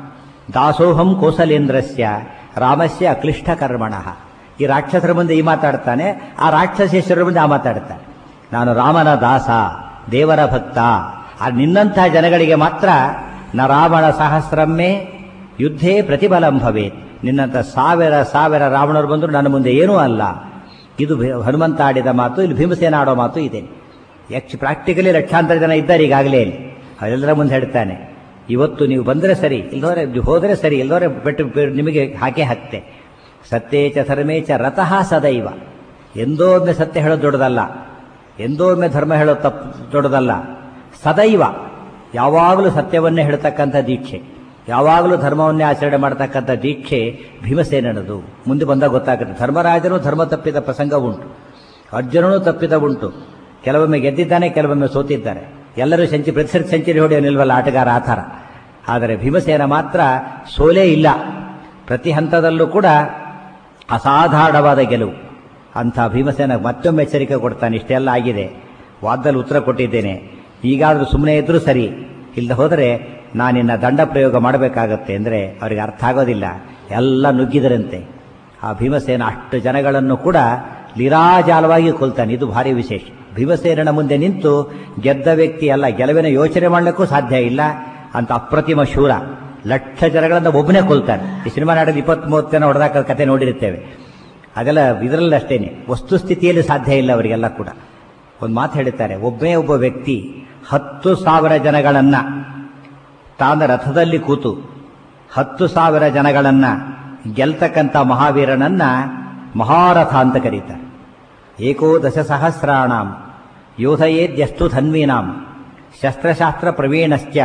ದಾಸೋಹಂ ಕೌಸಲೇಂದ್ರಸ್ಯ ರಾಮಸ್ಯ ಅಕ್ಲಿಷ್ಟ ಕರ್ಮಣ ಈ ರಾಕ್ಷಸರ ಮುಂದೆ ಈ ಮಾತಾಡ್ತಾನೆ ಆ ರಾಕ್ಷಸೇಶ್ವರರ ಮುಂದೆ ಆ ಮಾತಾಡ್ತಾನೆ ನಾನು ರಾಮನ ದಾಸ ದೇವರ ಭಕ್ತ ಆ ನಿನ್ನಂಥ ಜನಗಳಿಗೆ ಮಾತ್ರ ನ ರಾವಣ ಸಹಸ್ರಮ್ಮೆ ಯುದ್ಧೇ ಪ್ರತಿಫಲಂ ಭವೇತ್ ನಿನ್ನಂಥ ಸಾವಿರ ಸಾವಿರ ರಾವಣರು ಬಂದರೂ ನನ್ನ ಮುಂದೆ ಏನೂ ಅಲ್ಲ ಇದು ಭೀ- ಹನುಮಂತ ಆಡಿದ ಮಾತು ಇಲ್ಲಿ ಭೀಮಸೇನ ಆಡೋ ಮಾತು ಇದೆ ಯಕ್ಷ ಪ್ರಾಕ್ಟಿಕಲಿ ಲಕ್ಷಾಂತರ ಜನ ಇದ್ದಾರೆ ಈಗಾಗಲೇ ಇಲ್ಲಿ ಅದೆಲ್ಲರ ಮುಂದೆ ಹೇಳ್ತಾನೆ ಇವತ್ತು ನೀವು ಬಂದರೆ ಸರಿ ಇಲ್ದೋರೆ ನೀವು ಹೋದರೆ ಸರಿ ಇಲ್ದೋರೆ ಬೆಟ್ಟು ಬೆ- ನಿಮಗೆ ಹಾಕೇ ಹಾಕ್ತೆ ಸತ್ಯೇಚ ಧರ್ಮೇಚ ರಥಃ ಸದೈವ ಎಂದೋ ಒಮ್ಮೆ ಸತ್ಯ ಹೇಳೋದು ದೊಡ್ಡದಲ್ಲ ಎಂದೋ ಒಮ್ಮೆ ಧರ್ಮ ಹೇಳೋದು ತಪ್ಪು ದೊಡ್ಡದಲ್ಲ ಸದೈವ ಯಾವಾಗಲೂ ಸತ್ಯವನ್ನೇ ಹೇಳ್ತಕ್ಕಂಥ ದೀಕ್ಷೆ ಯಾವಾಗಲೂ ಧರ್ಮವನ್ನೇ ಆಚರಣೆ ಮಾಡ್ತಕ್ಕಂಥ ದೀಕ್ಷೆ ಭೀಮಸೇನನದು ಮುಂದೆ ಬಂದಾಗ ಗೊತ್ತಾಗುತ್ತೆ ಧರ್ಮರಾಜನು ಧರ್ಮ ತಪ್ಪಿದ ಪ್ರಸಂಗ ಉಂಟು ಅರ್ಜುನನು ತಪ್ಪಿದ ಉಂಟು ಕೆಲವೊಮ್ಮೆ ಗೆದ್ದಿದ್ದಾನೆ ಕೆಲವೊಮ್ಮೆ ಸೋತಿದ್ದಾರೆ ಎಲ್ಲರೂ ಸೆಂಚಿ ಪ್ರತಿ ಸೆಂಚುರಿ ಹೊಡೆಯೋ ನಿಲ್ವಲ್ಲ ಆಟಗಾರ ಆ ಥರ ಆದರೆ ಭೀಮಸೇನ ಮಾತ್ರ ಸೋಲೇ ಇಲ್ಲ ಪ್ರತಿ ಹಂತದಲ್ಲೂ ಕೂಡ ಅಸಾಧಾರಣವಾದ ಗೆಲುವು ಅಂಥ ಭೀಮಸೇನ ಮತ್ತೊಮ್ಮೆ ಎಚ್ಚರಿಕೆ ಕೊಡ್ತಾನೆ ಇಷ್ಟೆಲ್ಲ ಆಗಿದೆ ವಾದದಲ್ಲಿ ಉತ್ತರ ಕೊಟ್ಟಿದ್ದೇನೆ ಈಗಾದರೂ ಸುಮ್ಮನೆ ಇದ್ರೂ ಸರಿ ಇಲ್ಲದೆ ಹೋದರೆ ನಾನಿನ್ನ ದಂಡ ಪ್ರಯೋಗ ಮಾಡಬೇಕಾಗತ್ತೆ ಅಂದರೆ ಅವರಿಗೆ ಅರ್ಥ ಆಗೋದಿಲ್ಲ ಎಲ್ಲ ನುಗ್ಗಿದರಂತೆ ಆ ಭೀಮಸೇನ ಅಷ್ಟು ಜನಗಳನ್ನು ಕೂಡ ನಿರಾಜಾಲವಾಗಿ ಕೊಲ್ತಾನೆ ಇದು ಭಾರಿ ವಿಶೇಷ ಭೀಮಸೇನನ ಮುಂದೆ ನಿಂತು ಗೆದ್ದ ವ್ಯಕ್ತಿ ಅಲ್ಲ ಗೆಲುವಿನ ಯೋಚನೆ ಮಾಡಲಿಕ್ಕೂ ಸಾಧ್ಯ ಇಲ್ಲ ಅಂತ ಅಪ್ರತಿಮ ಶೂರ ಲಕ್ಷ ಜನಗಳನ್ನ ಒಬ್ಬನೇ ಕೊಲ್ತಾನೆ ಈ ಸಿನಿಮಾ ನಾಡಲ್ಲಿ ಇಪ್ಪತ್ತ್ ಮೂವತ್ತು ಜನ ಹೊಡೆದಾಕ ಕತೆ ನೋಡಿರುತ್ತೇವೆ ಅದೆಲ್ಲ ಇದರಲ್ಲಿ ಅಷ್ಟೇನೆ ವಸ್ತುಸ್ಥಿತಿಯಲ್ಲಿ ಸಾಧ್ಯ ಇಲ್ಲ ಅವರಿಗೆಲ್ಲ ಕೂಡ ಒಂದು ಮಾತು ಹೇಳುತ್ತಾರೆ ಒಬ್ಬನೇ ಒಬ್ಬ ವ್ಯಕ್ತಿ ಹತ್ತು ಸಾವಿರ ಜನಗಳನ್ನ ತಾನ ರಥದಲ್ಲಿ ಕೂತು ಹತ್ತು ಸಾವಿರ ಜನಗಳನ್ನ ಗೆಲ್ತಕ್ಕಂಥ ಮಹಾವೀರನನ್ನ ಮಹಾರಥ ಅಂತ ಕರೀತಾರೆ ಏಕೋದಶ ಸಹಸ್ರಾಣಾಂ ಯೋಧಯೇದ್ಯಸ್ತು ಧನ್ವೀನಾಂ ಶಸ್ತ್ರಶಾಸ್ತ್ರ ಪ್ರವೀಣಶ್ಚ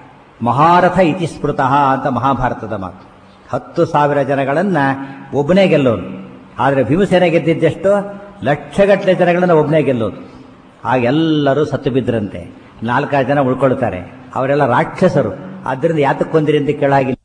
ಮಹಾರಥ ಇತಿ ಸ್ಮೃತಃ ಅಂತ ಮಹಾಭಾರತದ ಮಾತು ಹತ್ತು ಸಾವಿರ ಜನಗಳನ್ನ ಒಬ್ಬನೇ ಗೆಲ್ಲೋನು ಆದರೆ ಭೀಮಸೇನ ಗೆದ್ದಿದ್ದೆಷ್ಟು ಲಕ್ಷಗಟ್ಟಲೆ ಜನಗಳನ್ನ ಒಬ್ಬನೇ ಗೆಲ್ಲೋದು ಆಗ ಎಲ್ಲರೂ ಸತ್ತು ಬಿದ್ದರಂತೆ ನಾಲ್ಕಾರು ಜನ ಉಳ್ಕೊಳ್ತಾರೆ ಅವರೆಲ್ಲ ರಾಕ್ಷಸರು ಆದ್ದರಿಂದ ಯಾತಕ್ಕೆ ಕೊಂದಿರಿ ಅಂತ ಕೇಳಾಗಿಲ್ಲ